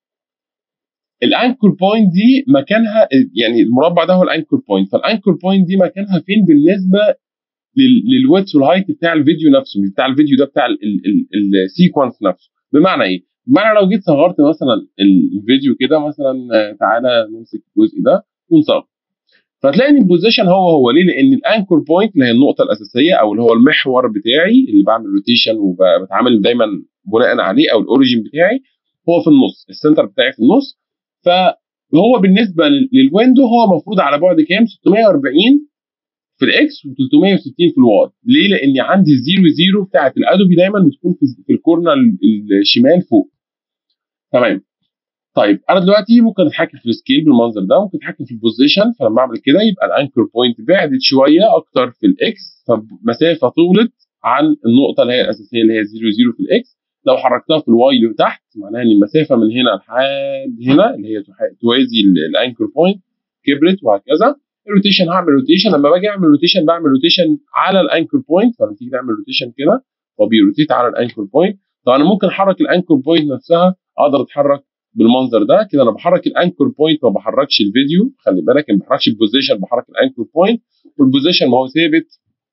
الانكور بوينت دي مكانها يعني المربع ده هو الانكور بوينت فالانكور بوينت دي مكانها فين بالنسبه للويتس والهايت بتاع الفيديو نفسه مش بتاع الفيديو ده بتاع السيكونس نفسه بمعنى ايه بمعنى لو جيت صغرت مثلا الفيديو كده مثلا تعالى نمسك الجزء ده ونصغر فتلاقي ان البوزيشن هو هو ليه؟ لان الانكور بوينت اللي هي النقطه الاساسيه او اللي هو المحور بتاعي اللي بعمل روتيشن وبتعامل دايما بناء عليه او الاوريجن بتاعي هو في النص السنتر بتاعي في النص فهو بالنسبه للويندو هو المفروض على بعد كام 640 في الاكس و360 في الواي ليه لان عندي الزيرو زيرو بتاعت الادوبي دايما بتكون في الكورنر الشمال فوق تمام طيب انا دلوقتي ممكن اتحكم في السكيل بالمنظر ده ممكن اتحكم في البوزيشن فلما اعمل كده يبقى الانكر بوينت بعدت شويه اكتر في الاكس فمسافه طولت عن النقطه اللي هي الاساسيه اللي هي 0 0 في الاكس لو حركتها في الواي لتحت معناها ان المسافه من هنا لحد هنا اللي هي توازي الانكر بوينت كبرت وهكذا الروتيشن هعمل روتيشن لما باجي اعمل روتيشن بعمل روتيشن على الانكر بوينت فلما تيجي تعمل روتيشن كده هو بيروتيت على الانكر بوينت طب انا ممكن احرك الانكر بوينت نفسها اقدر اتحرك بالمنظر ده كده انا بحرك الانكر بوينت ما بحركش الفيديو خلي بالك ما بحركش البوزيشن بحرك الانكر بوينت والبوزيشن ما هو ثابت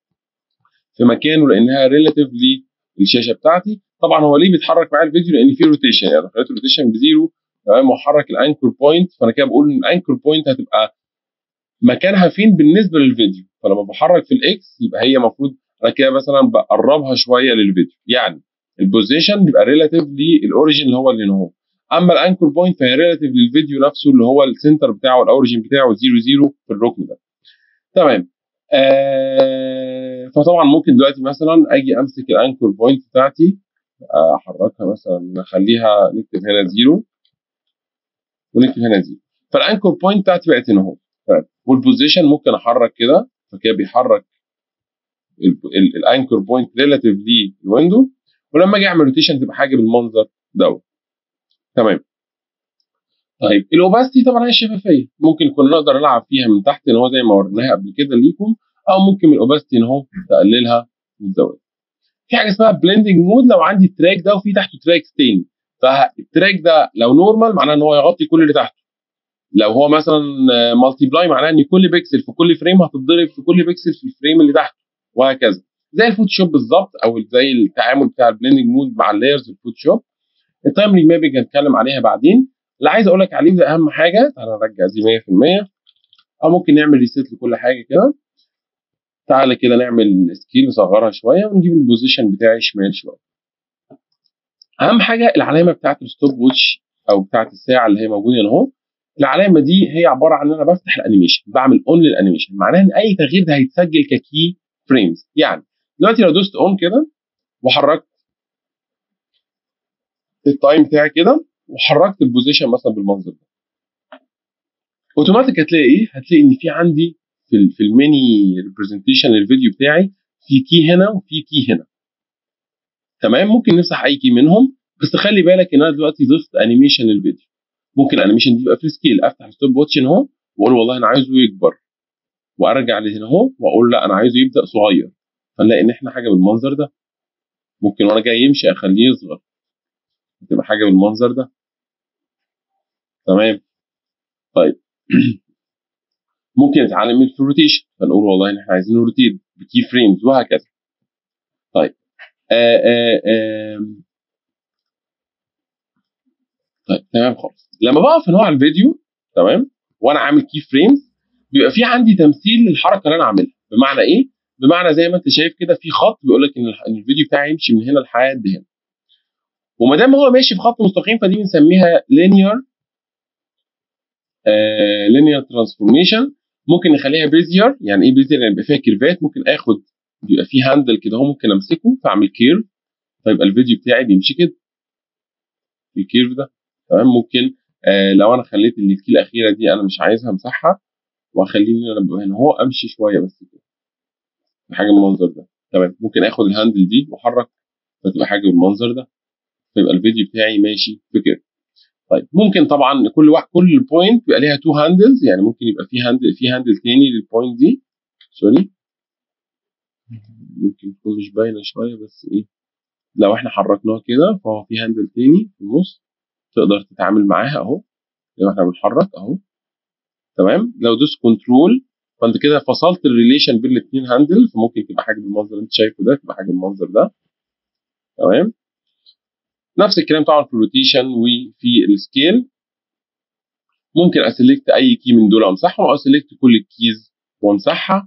في مكانه لانها ريلاتيف للشاشه بتاعتي طبعا هو ليه بيتحرك معايا الفيديو لان في روتيشن يعني لو خليت الروتيشن بزيرو تمام وحرك الانكر بوينت فانا كده بقول ان الانكر بوينت هتبقى مكانها فين بالنسبه للفيديو فلما بحرك في الاكس يبقى هي المفروض انا كده مثلا بقربها شويه للفيديو يعني البوزيشن بيبقى ريلاتيف للاوريجن اللي هو اللي هو اما الانكر بوينت فهي ريلاتيف للفيديو نفسه اللي هو السنتر بتاعه الاوريجن بتاعه 0 0 في الركن ده تمام آه فطبعا ممكن دلوقتي مثلا اجي امسك الانكر بوينت بتاعتي احركها مثلا نخليها نكتب هنا 0 ونكتب هنا 0 فالانكر بوينت بتاعتي بقت هنا اهو والبوزيشن ممكن احرك كده فكده بيحرك الانكر بوينت ريلاتيف للويندو ولما اجي اعمل روتيشن تبقى حاجه بالمنظر دوت تمام طيب الاوباستي طبعا هي الشفافيه ممكن كنا نقدر نلعب فيها من تحت ان هو زي ما وريناها قبل كده ليكم او ممكن من الاوباستي ان هو تقللها وتزودها في حاجه اسمها بلندنج مود لو عندي التراك ده وفي تحته تراكس تاني فالتراك ده لو نورمال معناه ان هو يغطي كل اللي تحته لو هو مثلا مالتي بلاي معناه ان كل بيكسل في كل فريم هتتضرب في كل بيكسل في الفريم اللي تحته وهكذا زي الفوتوشوب بالظبط او زي التعامل بتاع البلندنج مود مع اللايرز الفوتوشوب التايم ريمابنج هنتكلم عليها بعدين اللي عايز اقول لك عليه ده اهم حاجه تعالى نرجع دي 100% او ممكن نعمل ريسيت لكل حاجه كده تعالى كده نعمل سكيل نصغرها شويه ونجيب البوزيشن بتاعي شمال شويه اهم حاجه العلامه بتاعت الستوب ووتش او بتاعت الساعه اللي هي موجوده هنا اهو العلامه دي هي عباره عن ان انا بفتح الانيميشن بعمل اون للانيميشن معناها ان اي تغيير ده هيتسجل ككي فريمز يعني دلوقتي لو دوست اون كده وحركت التايم بتاعي كده وحركت البوزيشن مثلا بالمنظر ده اوتوماتيك هتلاقي ايه؟ هتلاقي ان في عندي في ال في الميني ريبرزنتيشن للفيديو بتاعي في كي هنا وفي كي هنا تمام ممكن نمسح اي كي منهم بس خلي بالك ان انا دلوقتي ضفت انيميشن للفيديو ممكن الانيميشن دي يبقى في سكيل افتح ستوب واتش اهو واقول والله انا عايزه يكبر وارجع لهنا اهو واقول لا انا عايزه يبدا صغير فنلاقي ان احنا حاجه بالمنظر ده ممكن وانا جاي يمشي اخليه يصغر تبقى حاجه بالمنظر ده تمام طيب ممكن نتعلم من الروتيشن فنقول والله ان احنا عايزين روتيت بكي فريمز وهكذا طيب آآ آآ طيب تمام خالص لما بقف هنا على الفيديو تمام وانا عامل كي فريمز بيبقى في عندي تمثيل للحركه اللي انا عاملها بمعنى ايه؟ بمعنى زي ما انت شايف كده في خط بيقول لك ان الفيديو بتاعي يمشي من هنا لحد هنا وما دام هو ماشي في خط مستقيم فدي بنسميها لينير لينير ترانسفورميشن ممكن نخليها بيزير يعني ايه بيزير يعني يبقى فيها كيرفات ممكن اخد بيبقى فيه هاندل كده اهو ممكن امسكه فاعمل كيرف فيبقى الفيديو بتاعي بيمشي كده الكيرف ده تمام ممكن آه لو انا خليت الكي الاخيره دي انا مش عايزها امسحها واخليني انا هنا هو امشي شويه بس كده حاجه بالمنظر ده تمام ممكن اخد الهاندل دي واحرك فتبقى حاجه بالمنظر ده فيبقى الفيديو بتاعي ماشي في كده طيب ممكن طبعا كل واحد كل بوينت بيبقى ليها تو هاندلز يعني ممكن يبقى في هاندل في هاندل تاني للبوينت دي سوري ممكن تكون مش باينه شويه بس ايه لو احنا حركناها كده فهو في هاندل تاني في النص تقدر تتعامل معاها اهو زي ما احنا بنحرك اهو تمام لو دوس كنترول فانت كده فصلت الريليشن بين الاثنين هاندل فممكن تبقى حاجه بالمنظر اللي انت شايفه ده تبقى حاجه بالمنظر ده تمام نفس الكلام طبعا في الروتيشن وفي السكيل ممكن اسلكت اي كي من دول امسحهم او اسلكت كل الكيز وامسحها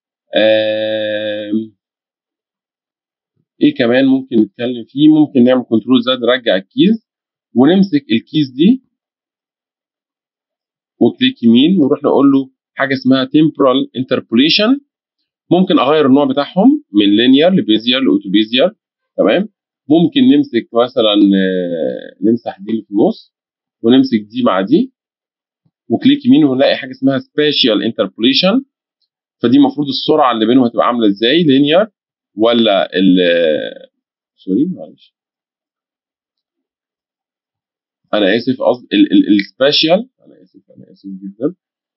ايه كمان ممكن نتكلم فيه ممكن نعمل كنترول زد نرجع الكيز ونمسك الكيز دي وكليك يمين ونروح نقول له حاجه اسمها temporal interpolation ممكن اغير النوع بتاعهم من linear لبيزير لاوتوبيزير تمام ممكن نمسك مثلا نمسح دي اللي في النص ونمسك دي مع دي وكليك يمين ونلاقي حاجه اسمها spatial interpolation فدي المفروض السرعه اللي بينهم هتبقى عامله ازاي linear ولا ال سوري معلش انا اسف قصدي السبيشال انا اسف انا اسف جدا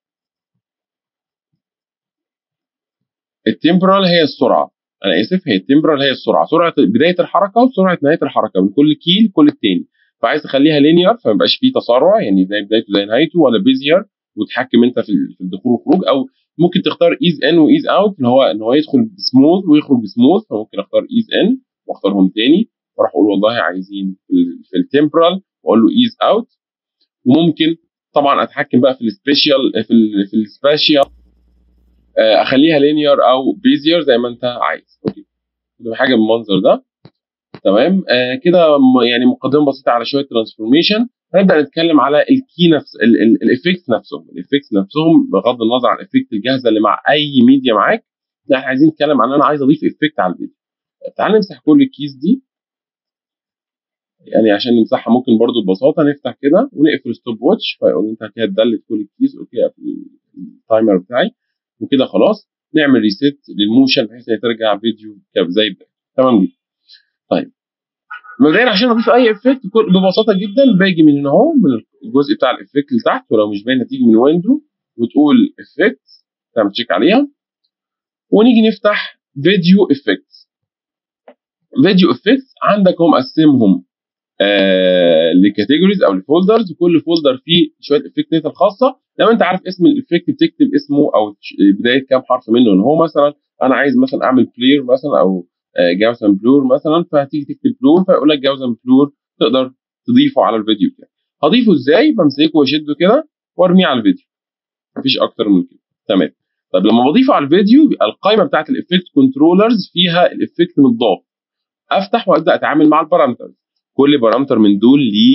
التمبرال هي السرعه انا اسف هي التمبرال هي السرعه سرعه بدايه الحركه وسرعه نهايه الحركه من كل كيل لكل التاني فعايز تخليها لينير فما يبقاش فيه تسارع يعني زي بدايته زي نهايته ولا بيزير وتحكم انت في الدخول والخروج او ممكن تختار ايز ان وايز اوت اللي هو ان هو يدخل بسموث ويخرج بسموث فممكن اختار ايز ان واختارهم تاني واروح اقول والله عايزين في التمبرال واقول له ايز اوت وممكن طبعا اتحكم بقى في السبيشال في ال في السبيشال اخليها لينير او بيزير زي ما انت عايز اوكي ده حاجه بالمنظر ده تمام آه كده يعني مقدمه بسيطه على شويه ترانسفورميشن هنبدا نتكلم على الكي نفس الافكت نفسهم الافكت نفسهم بغض النظر عن الافكت الجاهزه اللي مع اي ميديا معاك احنا عايزين نتكلم عن انا عايز اضيف افكت على الفيديو تعال نمسح كل الكيس دي يعني عشان نمسحها ممكن برضو ببساطه نفتح كده ونقفل ستوب واتش فيقول انت كده اتدلت كل الكيز اوكي اقفل التايمر بتاعي وكده خلاص نعمل ريسيت للموشن بحيث ان ترجع فيديو زي ده تمام جدا طيب مبدئيا عشان اضيف اي افكت ببساطه جدا باجي من هنا اهو من الجزء بتاع الافكت اللي تحت ولو مش باينه تيجي من ويندو وتقول افكت تعمل تشيك عليها ونيجي نفتح فيديو افكت فيديو افكت عندك هم مقسمهم آه لكاتيجوريز او لفولدرز وكل فولدر فيه شويه افكتات الخاصه لو انت عارف اسم الافكت بتكتب اسمه او بدايه كام حرف منه ان هو مثلا انا عايز مثلا اعمل بلير مثلا او جاوزن بلور مثلا فهتيجي تكتب بلور فيقول لك جاوزن بلور تقدر تضيفه على الفيديو بتاعك هضيفه ازاي بمسكه واشده كده وارميه على الفيديو مفيش اكتر من كده تمام طيب لما بضيفه على الفيديو بيبقى القائمه بتاعت الافكت كنترولرز فيها الافكت متضاف افتح وابدا اتعامل مع البارامترز كل بارامتر من دول ليه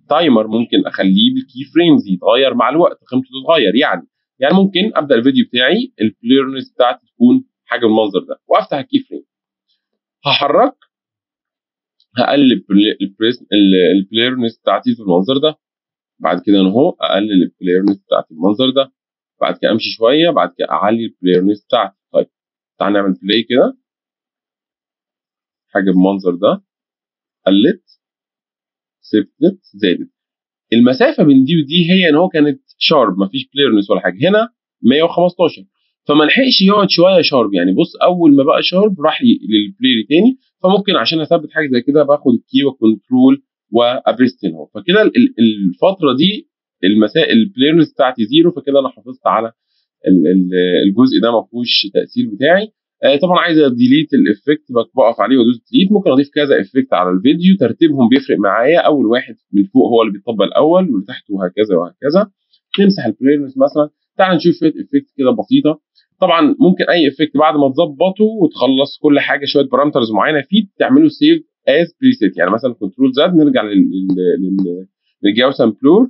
تايمر ممكن اخليه بالكي فريمز يتغير مع الوقت قيمته تتغير يعني يعني ممكن ابدا الفيديو بتاعي البليرنس بتاعتي تكون حاجه بالمنظر ده وافتح الكي فريم هحرك هقلب البليرنس بتاعتي في المنظر ده بعد كده انا اهو اقلل البليرنس بتاعتي بالمنظر ده بعد كده امشي شويه بعد كده اعلي البليرنس بتاعتي طيب تعال نعمل بلاي كده حاجه بالمنظر ده قلت ثبتت زادت المسافه بين دي ودي هي ان هو كانت شارب مفيش بليرنس ولا حاجه هنا 115 فما لحقش يقعد شويه شارب يعني بص اول ما بقى شارب راح للبلاي تاني فممكن عشان اثبت حاجه زي كده باخد الكي وكنترول وابريست هنا فكده الفتره دي المسائل البليرنس بتاعتي زيرو فكده انا حافظت على الجزء ده ما فيهوش تاثير بتاعي آه طبعا عايز ديليت الافكت بقف عليه وادوس ديليت ممكن اضيف كذا افكت على الفيديو ترتيبهم بيفرق معايا اول واحد من فوق هو اللي بيطبق الاول واللي تحته وهكذا وهكذا نمسح البليرنس مثلا تعال نشوف شويه افكت كده بسيطه طبعا ممكن اي افكت بعد ما تظبطه وتخلص كل حاجه شويه بارامترز معينه فيه تعملوا سيف از بريسيت يعني مثلا كنترول زد نرجع للجاوسن بلور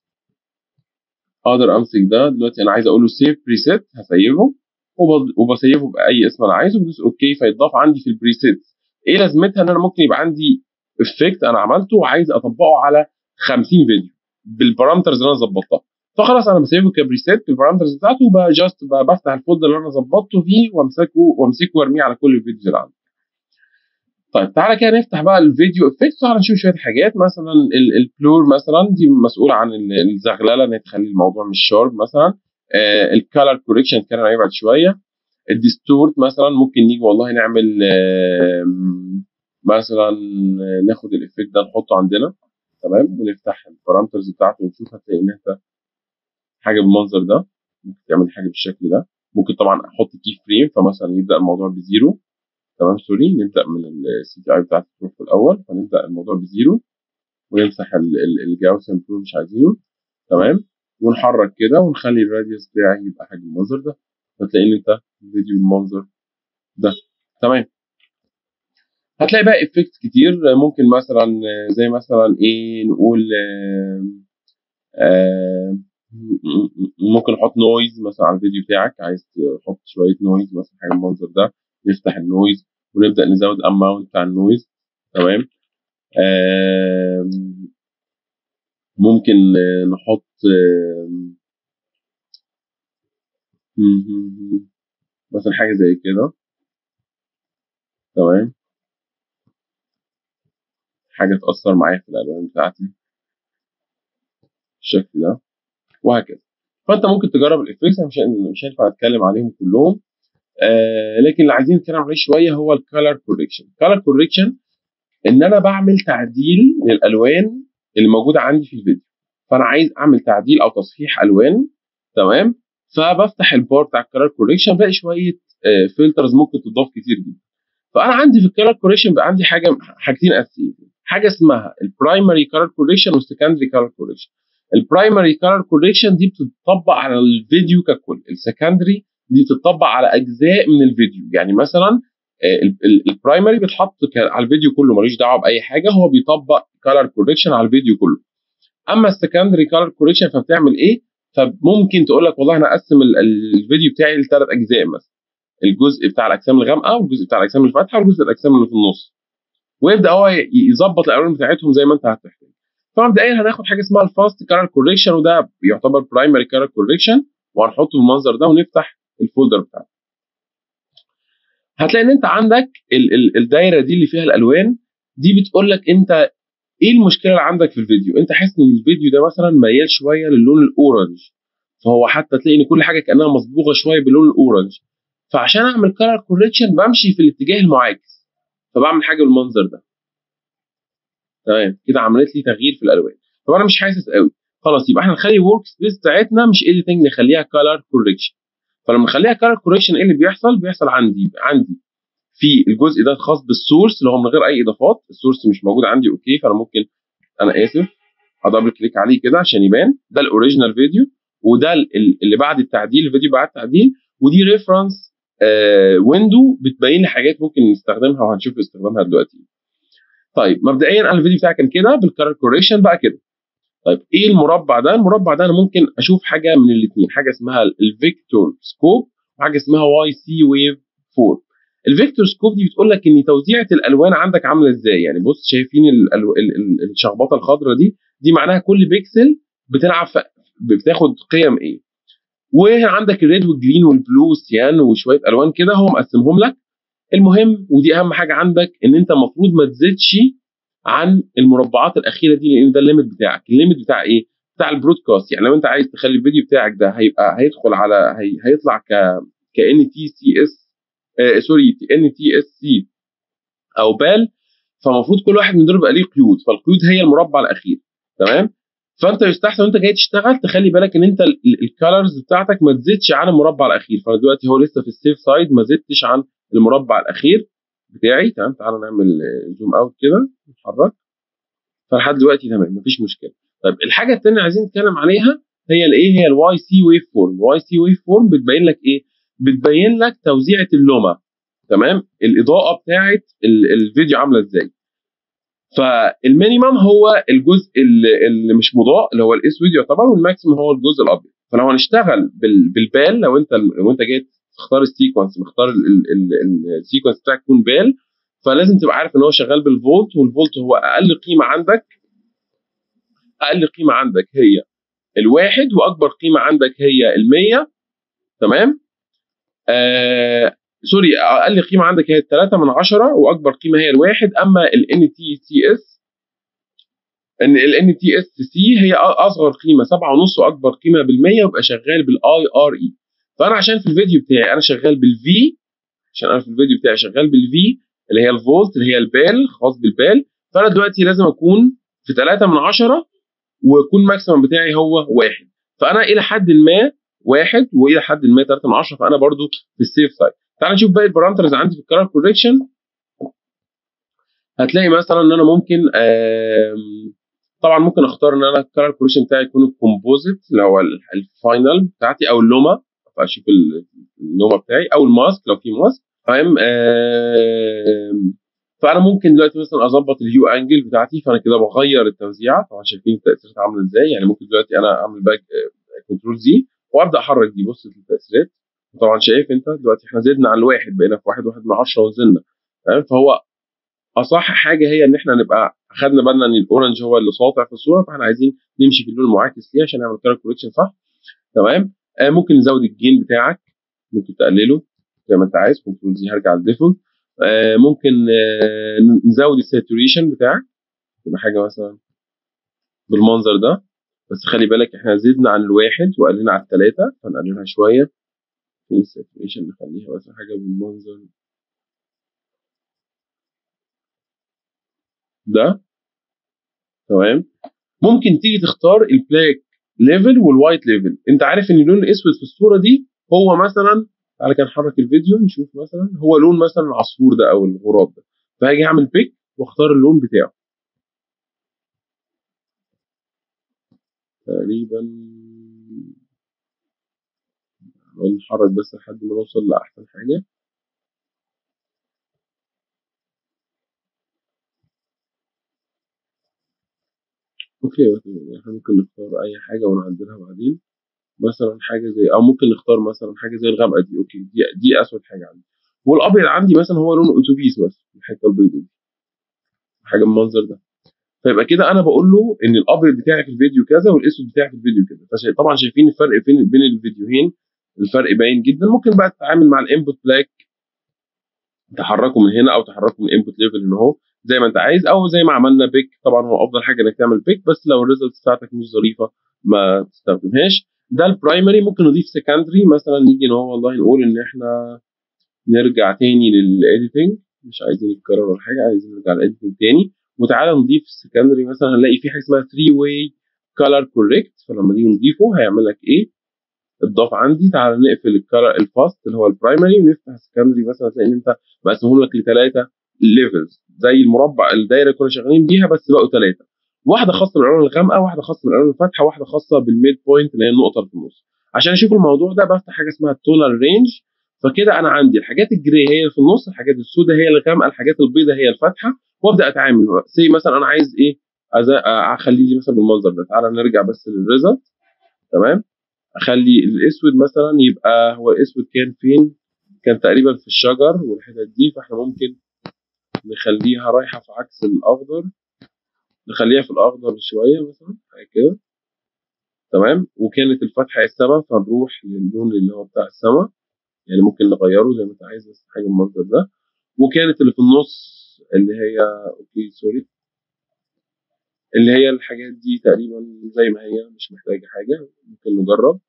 اقدر امسك ده دلوقتي انا عايز اقول له سيف بريسيت هسيبه وبسيبه باي اسم انا عايزه بدوس اوكي فيتضاف عندي في البريسيت ايه لازمتها ان انا ممكن يبقى عندي افكت انا عملته وعايز اطبقه على 50 فيديو بالبارامترز اللي انا ظبطتها فخلاص انا بسيبه كبريسيت بالبارامترز بتاعته وجاست بفتح الفولدر اللي انا ظبطته فيه وامسكه وامسكه وارميه على كل الفيديوز اللي عندي طيب تعالى كده نفتح بقى الفيديو افكت تعالى نشوف شويه حاجات مثلا البلور مثلا دي مسؤوله عن الزغلله ان تخلي الموضوع مش شارب مثلا آه الكالر كوريكشن اتكلم عليه بعد شويه الديستورت مثلا ممكن نيجي والله نعمل آه مثلا ناخد الافكت ده نحطه عندنا تمام ونفتح البارامترز بتاعته ونشوف هتلاقي ان انت حاجه بالمنظر ده ممكن تعمل حاجه بالشكل ده ممكن طبعا احط كي فريم فمثلا يبدا الموضوع بزيرو تمام سوري نبدا من السي تي اي بتاعت البروف الاول فنبدا الموضوع بزيرو ونمسح الجاوسن برو مش عايزينه تمام ونحرك كده ونخلي الراديوس بتاعي يبقى حاجه بالمنظر ده فتلاقي ان انت الفيديو بالمنظر ده تمام هتلاقي بقى افكت كتير ممكن مثلا زي مثلا ايه نقول آه آه ممكن احط نويز مثلا على الفيديو بتاعك عايز تحط شويه نويز مثلا حاجه بالمنظر ده نفتح النويز ونبدا نزود اماونت بتاع النويز تمام ممكن نحط مثلا حاجه زي كده تمام حاجه تاثر معايا في الالوان بتاعتي بالشكل ده وهكذا فانت ممكن تجرب الافكتس مش مش هينفع اتكلم عليهم كلهم آه لكن اللي عايزين نتكلم عليه شويه هو الكالر كوريكشن الكالر كوريكشن ان انا بعمل تعديل للالوان اللي موجوده عندي في الفيديو فانا عايز اعمل تعديل او تصحيح الوان تمام فبفتح البار بتاع الكالر كوريكشن بلاقي شويه آه فلترز ممكن تضاف كتير جدا فانا عندي في الكالر كوريكشن بقى عندي حاجه حاجتين اساسيين حاجه اسمها البرايمري كالر كوريكشن والسكندري كالر كوريكشن البرايمري كالر كوريكشن دي بتطبق على الفيديو ككل السكندري دي بتطبق على اجزاء من الفيديو يعني مثلا البرايمري بيتحط على الفيديو كله ملوش دعوه باي حاجه هو بيطبق كالر كوريكشن على الفيديو كله اما السكندري كالر كوريكشن فبتعمل ايه فممكن تقول لك والله انا اقسم الفيديو بتاعي لثلاث اجزاء مثلا الجزء بتاع الاجسام الغامقه والجزء بتاع الاجسام الفاتحه والجزء الاجسام اللي في النص ويبدا هو يظبط الالوان بتاعتهم زي ما انت هتحتاج فمبدئيا هناخد حاجه اسمها الفاست كالر كوريكشن وده يعتبر برايمري كالر كوريكشن وهنحطه بالمنظر ده ونفتح الفولدر بتاعنا هتلاقي ان انت عندك ال ال الدايره دي اللي فيها الالوان دي بتقول لك انت ايه المشكله اللي عندك في الفيديو انت حاسس ان الفيديو ده مثلا ميال شويه للون الاورنج فهو حتى تلاقي ان كل حاجه كانها مصبوغه شويه باللون الاورنج فعشان اعمل كالر كوريكشن بمشي في الاتجاه المعاكس فبعمل حاجه بالمنظر ده تمام كده عملت لي تغيير في الالوان طب انا مش حاسس قوي خلاص يبقى احنا نخلي ورك سبيس بتاعتنا مش اديتنج نخليها كالر كوريكشن فلما نخليها كالر كوريكشن ايه اللي بيحصل بيحصل عندي عندي في الجزء ده خاص بالسورس اللي هو من غير اي اضافات السورس مش موجود عندي اوكي فانا ممكن انا اسف هدبل كليك عليه كده عشان يبان ده الاوريجينال فيديو وده اللي بعد التعديل الفيديو بعد التعديل ودي ريفرنس آه ويندو بتبين لي حاجات ممكن نستخدمها وهنشوف استخدامها دلوقتي طيب مبدئيا انا الفيديو بتاعي كان كده بالكالر كوريكشن بقى كده طيب ايه المربع ده المربع ده انا ممكن اشوف حاجه من الاثنين حاجه اسمها الفيكتور سكوب وحاجه اسمها واي سي ويف 4 الفيكتور سكوب دي بتقول لك ان توزيعه الالوان عندك عامله ازاي يعني بص شايفين الشخبطه الخضراء دي دي معناها كل بيكسل بتلعب بتاخد قيم ايه وهنا عندك الريد والجرين والبلو والسيان وشويه الوان كده هو مقسمهم لك المهم ودي اهم حاجه عندك ان انت المفروض ما تزيدش عن المربعات الاخيره دي لان ده الليمت بتاعك الليمت بتاع ايه بتاع البرودكاست يعني لو انت عايز تخلي الفيديو بتاعك ده هيبقى هيدخل على هي هيطلع ك كان تي سي اس سوري ان تي اس سي او بال فالمفروض كل واحد من دول يبقى ليه قيود فالقيود هي المربع الاخير تمام فانت يستحسن وانت جاي تشتغل تخلي بالك ان انت الكالرز بتاعتك ما تزيدش عن المربع الاخير فانا دلوقتي هو لسه في السيف سايد ما زدتش عن المربع الاخير بتاعي تمام تعالى نعمل زوم اوت كده نتحرك فلحد دلوقتي تمام مفيش مشكله طيب الحاجه الثانيه اللي عايزين نتكلم عليها هي الايه هي الواي سي ويف فورم الواي سي ويف فورم بتبين لك ايه بتبين لك توزيعه اللومه تمام الاضاءه بتاعه الفيديو عامله ازاي فالمينيمم هو الجزء اللي مش مضاء اللي هو الاسود يعتبر والماكسيمم هو الجزء الابيض فلو هنشتغل بالبال لو انت لو انت جاي تختار السيكونس مختار السيكونس بتاعك يكون بال فلازم تبقى عارف ان هو شغال بالفولت والفولت هو اقل قيمه عندك اقل قيمه عندك هي الواحد واكبر قيمه عندك هي ال100 تمام آه سوري اقل قيمه عندك هي 3 من 10 واكبر قيمه هي الواحد اما ال تي سي اس ان ال تي اس سي هي اصغر قيمه 7.5 واكبر قيمه بال100 ويبقى شغال بالاي ار اي فانا عشان في الفيديو بتاعي انا شغال بالفي عشان انا في الفيديو بتاعي شغال بالفي اللي هي الفولت اللي هي البال خاص بالبال فانا دلوقتي لازم اكون في 3 من 10 ويكون ماكسيمم بتاعي هو واحد فانا الى حد ما واحد والى حد ما 3 من 10 فانا برضو في السيف سايد تعال نشوف باقي البارامترز عندي في الكلر كوريكشن هتلاقي مثلا ان انا ممكن طبعا ممكن اختار ان انا الكلر كوريكشن بتاعي يكون الكومبوزيت اللي هو الفاينل بتاعتي او اللوما فاشوف اللوما بتاعي او الماسك لو في ماسك فاهم فانا ممكن دلوقتي مثلا اظبط اليو انجل بتاعتي فانا كده بغير التوزيعه طبعا شايفين التاثيرات عامله ازاي يعني ممكن دلوقتي انا اعمل باك كنترول زي وابدا احرك دي بص التاثيرات طبعا شايف انت دلوقتي احنا زدنا عن الواحد بقينا في واحد واحد من عشرة ونزلنا تمام فهو اصح حاجه هي ان احنا نبقى اخدنا بالنا ان الاورنج هو اللي ساطع في الصوره فاحنا عايزين نمشي في اللون المعاكس ليه عشان نعمل كلر كوريكشن صح تمام آه ممكن نزود الجين بتاعك ممكن تقلله زي ما انت عايز كنترول زي هرجع للديفولت آه ممكن آه نزود الساتوريشن بتاعك تبقى حاجه مثلا بالمنظر ده بس خلي بالك احنا زدنا عن الواحد وقلنا على الثلاثه فنقللها شويه في الساتوريشن نخليها مثلا حاجه بالمنظر ده تمام ممكن تيجي تختار البلاك ليفل والوايت ليفل انت عارف ان اللون الاسود في الصوره دي هو مثلا تعالى كده نحرك الفيديو نشوف مثلا هو لون مثلا العصفور ده او الغراب ده فهاجي اعمل بيك واختار اللون بتاعه تقريبا نحرك بس لحد ما نوصل لاحسن حاجه اوكي احنا ممكن نختار اي حاجه ونعدلها بعدين مثلا حاجه زي او ممكن نختار مثلا حاجه زي الغامقه دي اوكي دي دي اسود حاجه عندي والابيض عندي مثلا هو لون اتوبيس بس الحته البيضاء دي حاجه بالمنظر ده فيبقى كده انا بقول له ان الابيض بتاعي في الفيديو كذا والاسود بتاعي في الفيديو كذا فطبعا شايفين الفرق فين بين الفيديوهين الفرق باين جدا ممكن بقى تتعامل مع الانبوت بلاك تحركه من هنا او تحركه من الانبوت ليفل ان هو زي ما انت عايز او زي ما عملنا بيك طبعا هو افضل حاجه انك تعمل بيك بس لو الريزلت بتاعتك مش ظريفه ما تستخدمهاش ده البرايمري ممكن نضيف سكندري مثلا نيجي ان هو والله نقول ان احنا نرجع تاني للايديتنج مش عايزين نتكرر ولا حاجه عايزين نرجع للايديتنج تاني وتعالى نضيف سكندري مثلا هنلاقي في حاجه اسمها 3 واي كلر كوريكت فلما نيجي نضيفه هيعمل لك ايه اتضاف عندي تعالى نقفل الكلر الفاست اللي هو البرايمري ونفتح السكندري مثلا تلاقي ان انت مقسمهم لك لثلاثه ليفلز زي المربع الدايره اللي كنا شغالين بيها بس بقوا ثلاثه واحده خاصه بالالوان الغامقه واحده خاصه بالالوان الفاتحه واحده خاصه بالميد بوينت اللي هي النقطه اللي في النص عشان اشوف الموضوع ده بفتح حاجه اسمها التونال رينج فكده انا عندي الحاجات الجري هي اللي في النص الحاجات السوداء هي الغامقه الحاجات البيضاء هي الفاتحه وابدا اتعامل زي مثلا انا عايز ايه اخليه دي مثلا بالمنظر ده تعالى نرجع بس للريزلت تمام اخلي الاسود مثلا يبقى هو الاسود كان فين كان تقريبا في الشجر والحتت دي فاحنا ممكن نخليها رايحه في عكس الاخضر نخليها في الاخضر شويه مثلا حاجه كده تمام وكانت الفتحه السما فنروح للون اللي هو بتاع السما يعني ممكن نغيره زي ما انت عايز بس حاجه بالمنظر ده وكانت اللي في النص اللي هي اوكي سوري اللي هي الحاجات دي تقريبا زي ما هي مش محتاجه حاجه ممكن نجرب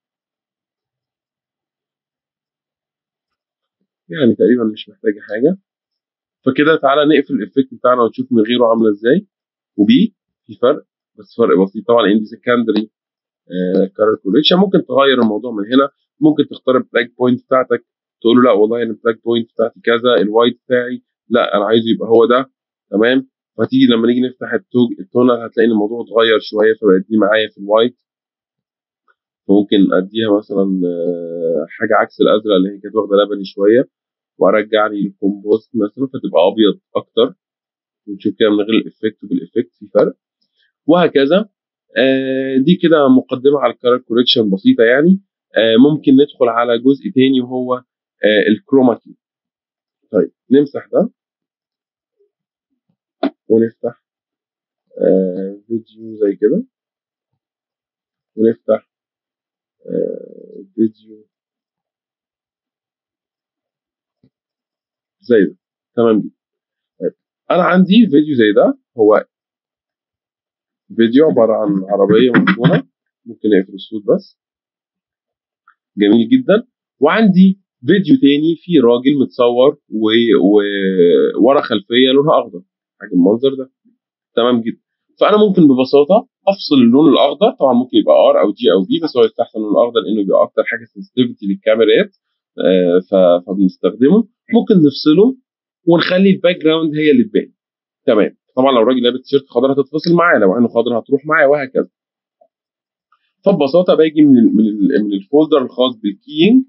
يعني تقريبا مش محتاجه حاجه فكده تعالى نقفل الايفكت بتاعنا ونشوف من غيره عامله ازاي وبي في فرق بس فرق بسيط طبعا ان دي سكندري كارر كوليكشن ممكن تغير الموضوع من هنا ممكن تختار البلاك بوينت بتاعتك تقول له لا والله انا البلاك بوينت بتاعتي كذا الوايت بتاعي لا انا عايزه يبقى هو ده تمام فتيجي لما نيجي نفتح التوج التونر هتلاقي ان الموضوع اتغير شويه فبقت دي معايا في الوايت ممكن اديها مثلا حاجه عكس الازرق اللي هي كانت واخده لبني شويه وارجع لي الكومبوست مثلا فتبقى ابيض اكتر ونشوف كده من غير الافكت وبالافكت في فرق وهكذا دي كده مقدمه على الكالر كوريكشن بسيطه يعني ممكن ندخل على جزء تاني وهو الكروماتي طيب نمسح ده ونفتح فيديو زي كده ونفتح فيديو زي ده تمام جدا طيب انا عندي فيديو زي ده هو فيديو عباره عن عربيه مركونه ممكن نقفل الصوت بس جميل جدا وعندي فيديو تاني فيه راجل متصور وورا و... خلفيه لونها اخضر حاجه المنظر ده تمام جدا فانا ممكن ببساطه افصل اللون الاخضر طبعا ممكن يبقى ار او جي او بي بس هو يستحسن اللون الاخضر لانه بيبقى اكتر حاجه سنسيتيفيتي للكاميرات آه فبنستخدمه ممكن نفصله ونخلي الباك جراوند هي اللي تبان تمام طبعا لو الراجل لابس تيشيرت خضراء هتتفصل معاه لو عينه خضراء هتروح معاه وهكذا فببساطه باجي من ال من ال من الفولدر الخاص بالكينج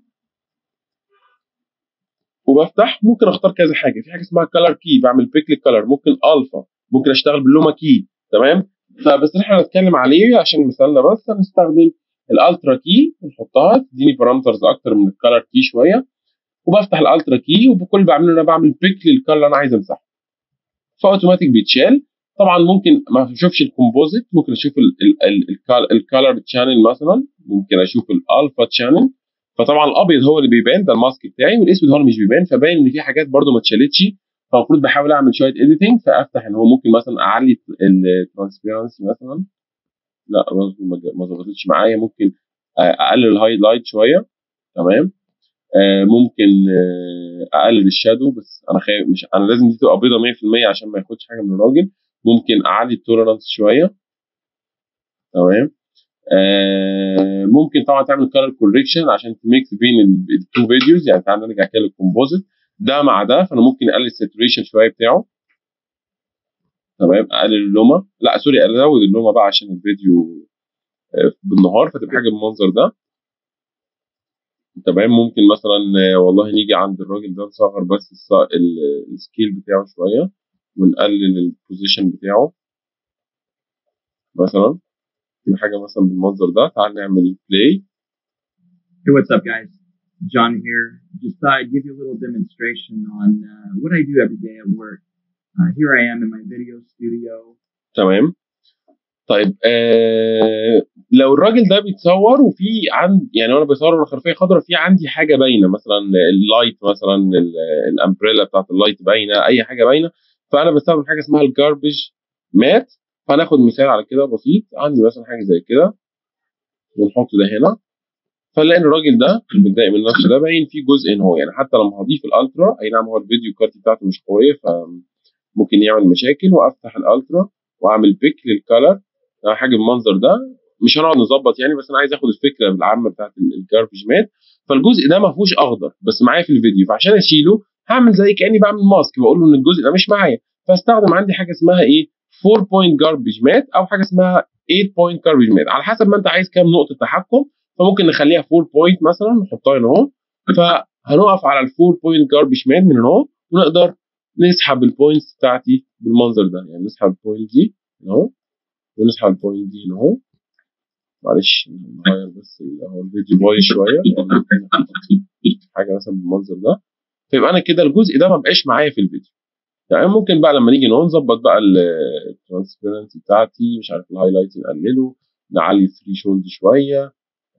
وبفتح ممكن اختار كذا حاجه في حاجه اسمها كلر كي بعمل بيك للكلر ممكن الفا ممكن اشتغل باللوما كي تمام فبس احنا هنتكلم عليه عشان مثالنا بس هنستخدم الالترا كي نحطها تديني بارامترز اكتر من الكلر كي شويه وبفتح الالترا كي وبكل بعمله انا بعمل بيك للكلر اللي انا عايز امسحه فاوتوماتيك بيتشال طبعا ممكن ما اشوفش الكومبوزيت ممكن اشوف الكالر تشانل مثلا ممكن اشوف الالفا تشانل فطبعا الابيض هو اللي بيبان ده الماسك بتاعي والاسود هو اللي مش بيبان فباين ان في حاجات برده ما اتشالتش فالمفروض بحاول اعمل شويه اديتنج فافتح ان هو ممكن مثلا اعلي الترانسبيرنسي مثلا لا ما ظبطتش معايا ممكن اقلل الهايلايت شويه تمام آه ممكن آه اقلل الشادو بس انا خايف مش انا لازم دي تبقى بيضه 100% عشان ما ياخدش حاجه من الراجل ممكن اعلي التوليرانس شويه تمام آه ممكن طبعا تعمل كلر كوريكشن عشان تميكس بين التو فيديوز يعني تعالى نرجع كده للكومبوزيت ده مع ده فانا ممكن اقلل الساتوريشن شويه بتاعه تمام اقلل اللومه لا سوري ازود اللومه بقى عشان الفيديو بالنهار فتبقى حاجه بالمنظر ده تمام ممكن مثلا والله نيجي عند الراجل ده نصغر بس السكيل بتاعه شويه ونقلل البوزيشن بتاعه مثلا في حاجه مثلا بالمنظر ده تعال نعمل بلاي Hey, what's up, guys? John here. Just thought I'd give you a little demonstration on uh, what I do every day at work. Uh, here I am in my video studio. تمام طيب آه لو الراجل ده بيتصور وفي عند يعني وانا بصور خلفيه خضراء في عندي حاجه باينه مثلا اللايت مثلا الامبريلا بتاعت اللايت باينه اي حاجه باينه فانا بستخدم حاجه اسمها الجاربج مات فهناخد مثال على كده بسيط عندي مثلا حاجه زي كده ونحط ده هنا فنلاقي ان الراجل ده متضايق من نفسه ده باين فيه جزء ان هو يعني حتى لما هضيف الالترا اي نعم هو الفيديو كارت بتاعته مش قويه فممكن يعمل مشاكل وافتح الالترا واعمل بيك للكالر حاجه بالمنظر ده مش هنقعد نظبط يعني بس انا عايز اخد الفكره العامه بتاعت الجاربج مات فالجزء ده ما فيهوش اخضر بس معايا في الفيديو فعشان اشيله هعمل زي كاني بعمل ماسك بقول له ان الجزء ده مش معايا فاستخدم عندي حاجه اسمها ايه 4 بوينت جاربج مات او حاجه اسمها 8 بوينت جاربج مات على حسب ما انت عايز كام نقطه تحكم فممكن نخليها 4 بوينت مثلا نحطها هنا اهو فهنقف على ال 4 بوينت جاربج مات من هنا اهو ونقدر نسحب البوينتس بتاعتي بالمنظر ده يعني نسحب البوينت دي اهو ونسحب البوينت دي هنا اهو معلش نغير بس ال- هو الفيديو بايظ شويه حاجه مثلا بالمنظر ده فيبقى انا كده الجزء ده ما بقاش معايا في الفيديو يعني ممكن بقى لما نيجي نقول نظبط بقى الترانسبيرنسي بتاعتي مش عارف الهايلايت نقلله نعلي الثريشولد شويه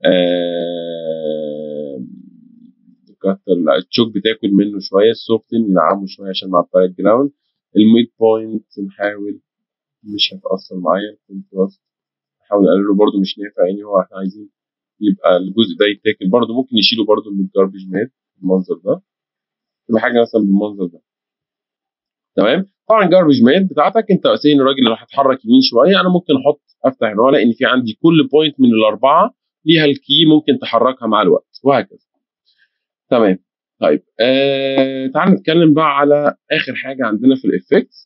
آه، نكتر لا، التشوك بتاكل منه شويه السوفتن ينعمه شويه عشان مع الباك جراوند الميد بوينت نحاول مش هتاثر معايا الكونتراست نحاول نقلله برده مش نافع يعني هو احنا عايزين يبقى الجزء ده يتاكل برده ممكن يشيله برده من الجاربج مات المنظر ده تبقى حاجه مثلا بالمنظر ده تمام طبعا الجاربج مات بتاعتك انت سين الراجل اللي هتحرك يمين شويه انا ممكن احط افتح هنا الاقي ان في عندي كل بوينت من الاربعه ليها الكي ممكن تحركها مع الوقت وهكذا تمام طيب آه تعال نتكلم بقى على اخر حاجه عندنا في الافكتس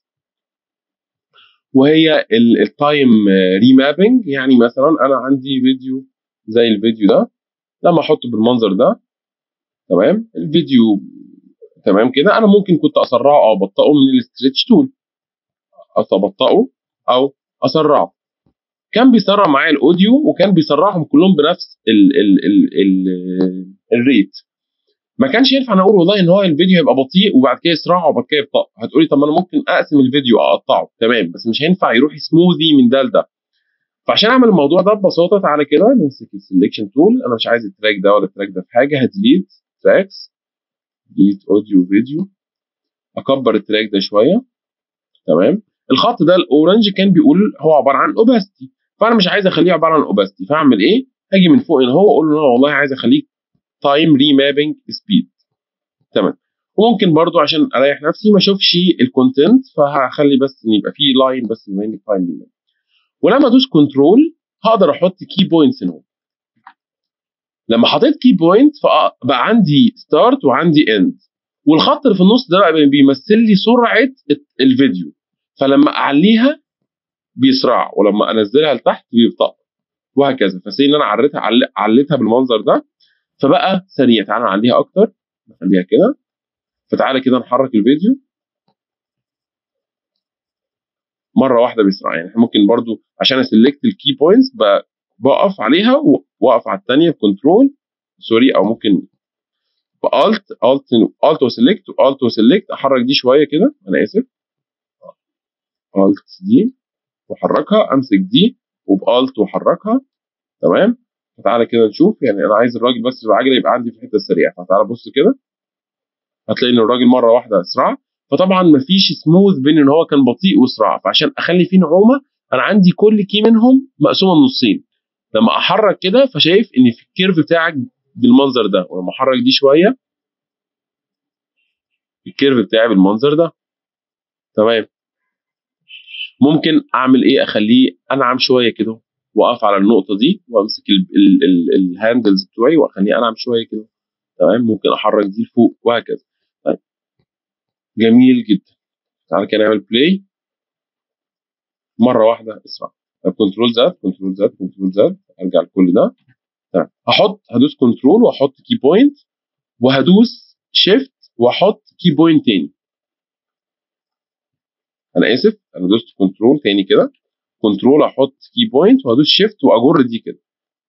وهي التايم ريمابنج يعني مثلا انا عندي فيديو زي الفيديو ده لما احطه بالمنظر ده تمام الفيديو تمام كده انا ممكن كنت اسرعه او ابطئه من الاستريتش تول ابطئه او اسرعه كان بيسرع معايا الاوديو وكان بيسرعهم كلهم بنفس ال ال ال ال الريت ما كانش ينفع انا اقول والله ان هو الفيديو هيبقى بطيء وبعد كده يسرعه وبعد كده يبطأ هتقولي طب ما انا ممكن اقسم الفيديو اقطعه تمام بس مش هينفع يروح سموذي من ده لده فعشان اعمل الموضوع ده ببساطه تعالى كده نمسك السلكشن تول انا مش عايز التراك ده ولا التراك ده في حاجه هديليت تراكس ديليت اوديو فيديو اكبر التراك ده شويه تمام الخط ده الاورنج كان بيقول هو عباره عن اوباستي فانا مش عايز اخليه عباره عن اوباستي فاعمل ايه هاجي من فوق هنا هو اقول له انا والله عايز اخليه تايم ريمابنج سبيد تمام وممكن برضو عشان اريح نفسي ما اشوفش الكونتنت فهخلي بس ان يبقى فيه لاين بس بما اني تايم ريمابنج ولما ادوس كنترول هقدر احط كي بوينتس هنا لما حطيت كي بوينت فبقى عندي ستارت وعندي اند والخط اللي في النص ده بقى بيمثل لي سرعه الفيديو فلما اعليها بيسرع ولما انزلها لتحت بيبطأ وهكذا فسي ان انا عليتها عليتها بالمنظر ده فبقى سريع تعالى نعليها اكتر نخليها كده فتعالى كده نحرك الفيديو مره واحده بيسرع يعني احنا ممكن برضو عشان اسلكت الكي بوينتس بقف عليها واقف على الثانيه بكنترول سوري او ممكن بالت الت الت وسلكت والت وسلكت احرك دي شويه كده انا اسف الت دي واحركها امسك دي وبالت واحركها تمام فتعالى كده نشوف يعني انا عايز الراجل بس بالعجله يبقى عندي في الحته السريعه فتعالى بص كده هتلاقي ان الراجل مره واحده اسرع فطبعا مفيش سموث بين ان هو كان بطيء واسرع فعشان اخلي فيه نعومه انا عندي كل كي منهم مقسومه نصين لما احرك كده فشايف ان في الكيرف بتاعك بالمنظر ده ولما احرك دي شويه الكيرف بتاعي بالمنظر ده تمام ممكن اعمل ايه اخليه انعم شويه كده واقف على النقطه دي وامسك الهاندلز بتوعي واخليه انعم شويه كده تمام ممكن احرك دي لفوق وهكذا طيب جميل جدا تعالى كده نعمل بلاي مره واحده اسرع طب كنترول زاد كنترول زاد كنترول زاد ارجع لكل ده تمام هحط هدوس كنترول واحط كي بوينت وهدوس شيفت واحط كي بوينت تاني انا اسف انا دوست كنترول تاني كده كنترول احط كي بوينت وهدوس شيفت واجر دي كده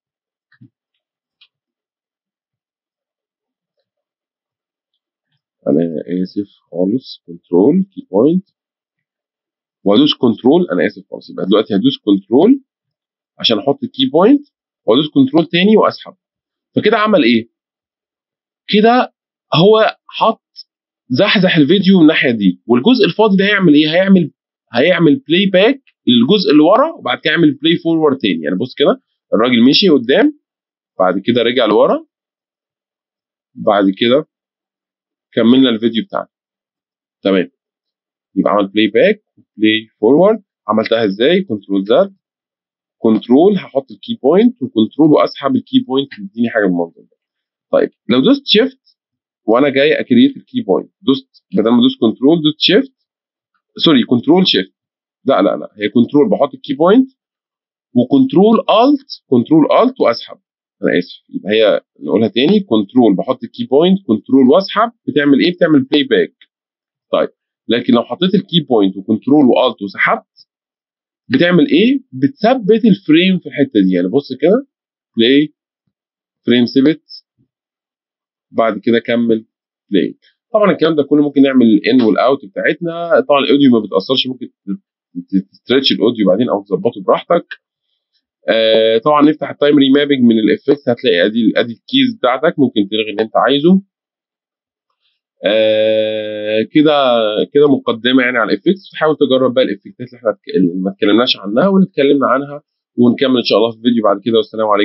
انا اسف خالص كنترول كي بوينت وادوس كنترول انا اسف خالص يبقى دلوقتي هدوس كنترول عشان احط الكي بوينت وادوس كنترول تاني واسحب فكده عمل ايه كده هو حط زحزح الفيديو من الناحيه دي والجزء الفاضي ده هيعمل ايه هيعمل هيعمل بلاي باك للجزء اللي ورا وبعد كده يعمل بلاي فورورد تاني يعني بص كده الراجل مشي قدام بعد كده رجع لورا بعد كده كملنا الفيديو بتاعنا تمام يبقى عمل بلاي باك بلاي فورورد عملتها ازاي كنترول زد كنترول هحط الكي بوينت وكنترول واسحب الكي بوينت تديني حاجه بالمنظر ده طيب لو دوست شيفت وانا جاي اكريت الكي بوينت دوست بدل ما ادوس كنترول دوست شيفت سوري كنترول شيفت لا لا لا هي كنترول بحط الكي بوينت وكنترول الت كنترول الت واسحب انا اسف يبقى هي نقولها تاني كنترول بحط الكي بوينت كنترول واسحب بتعمل ايه بتعمل بلاي باك طيب لكن لو حطيت الكي بوينت وكنترول والت وسحبت بتعمل ايه بتثبت الفريم في الحته دي يعني بص كده بلاي فريم ثبت بعد كده كمل بلاي طبعا الكلام ده كله ممكن نعمل الان والاوت بتاعتنا طبعا الاوديو ما بتاثرش ممكن تستريتش الاوديو بعدين او تظبطه براحتك آه طبعا نفتح التايم ريمابنج من الافكتس هتلاقي ادي ادي الكيز بتاعتك ممكن تلغي اللي انت عايزه آه كده كده مقدمه يعني على الافكتس تحاول تجرب بقى الافكتات اللي احنا ما اتكلمناش عنها واللي اتكلمنا عنها ونكمل ان شاء الله في الفيديو بعد كده والسلام عليكم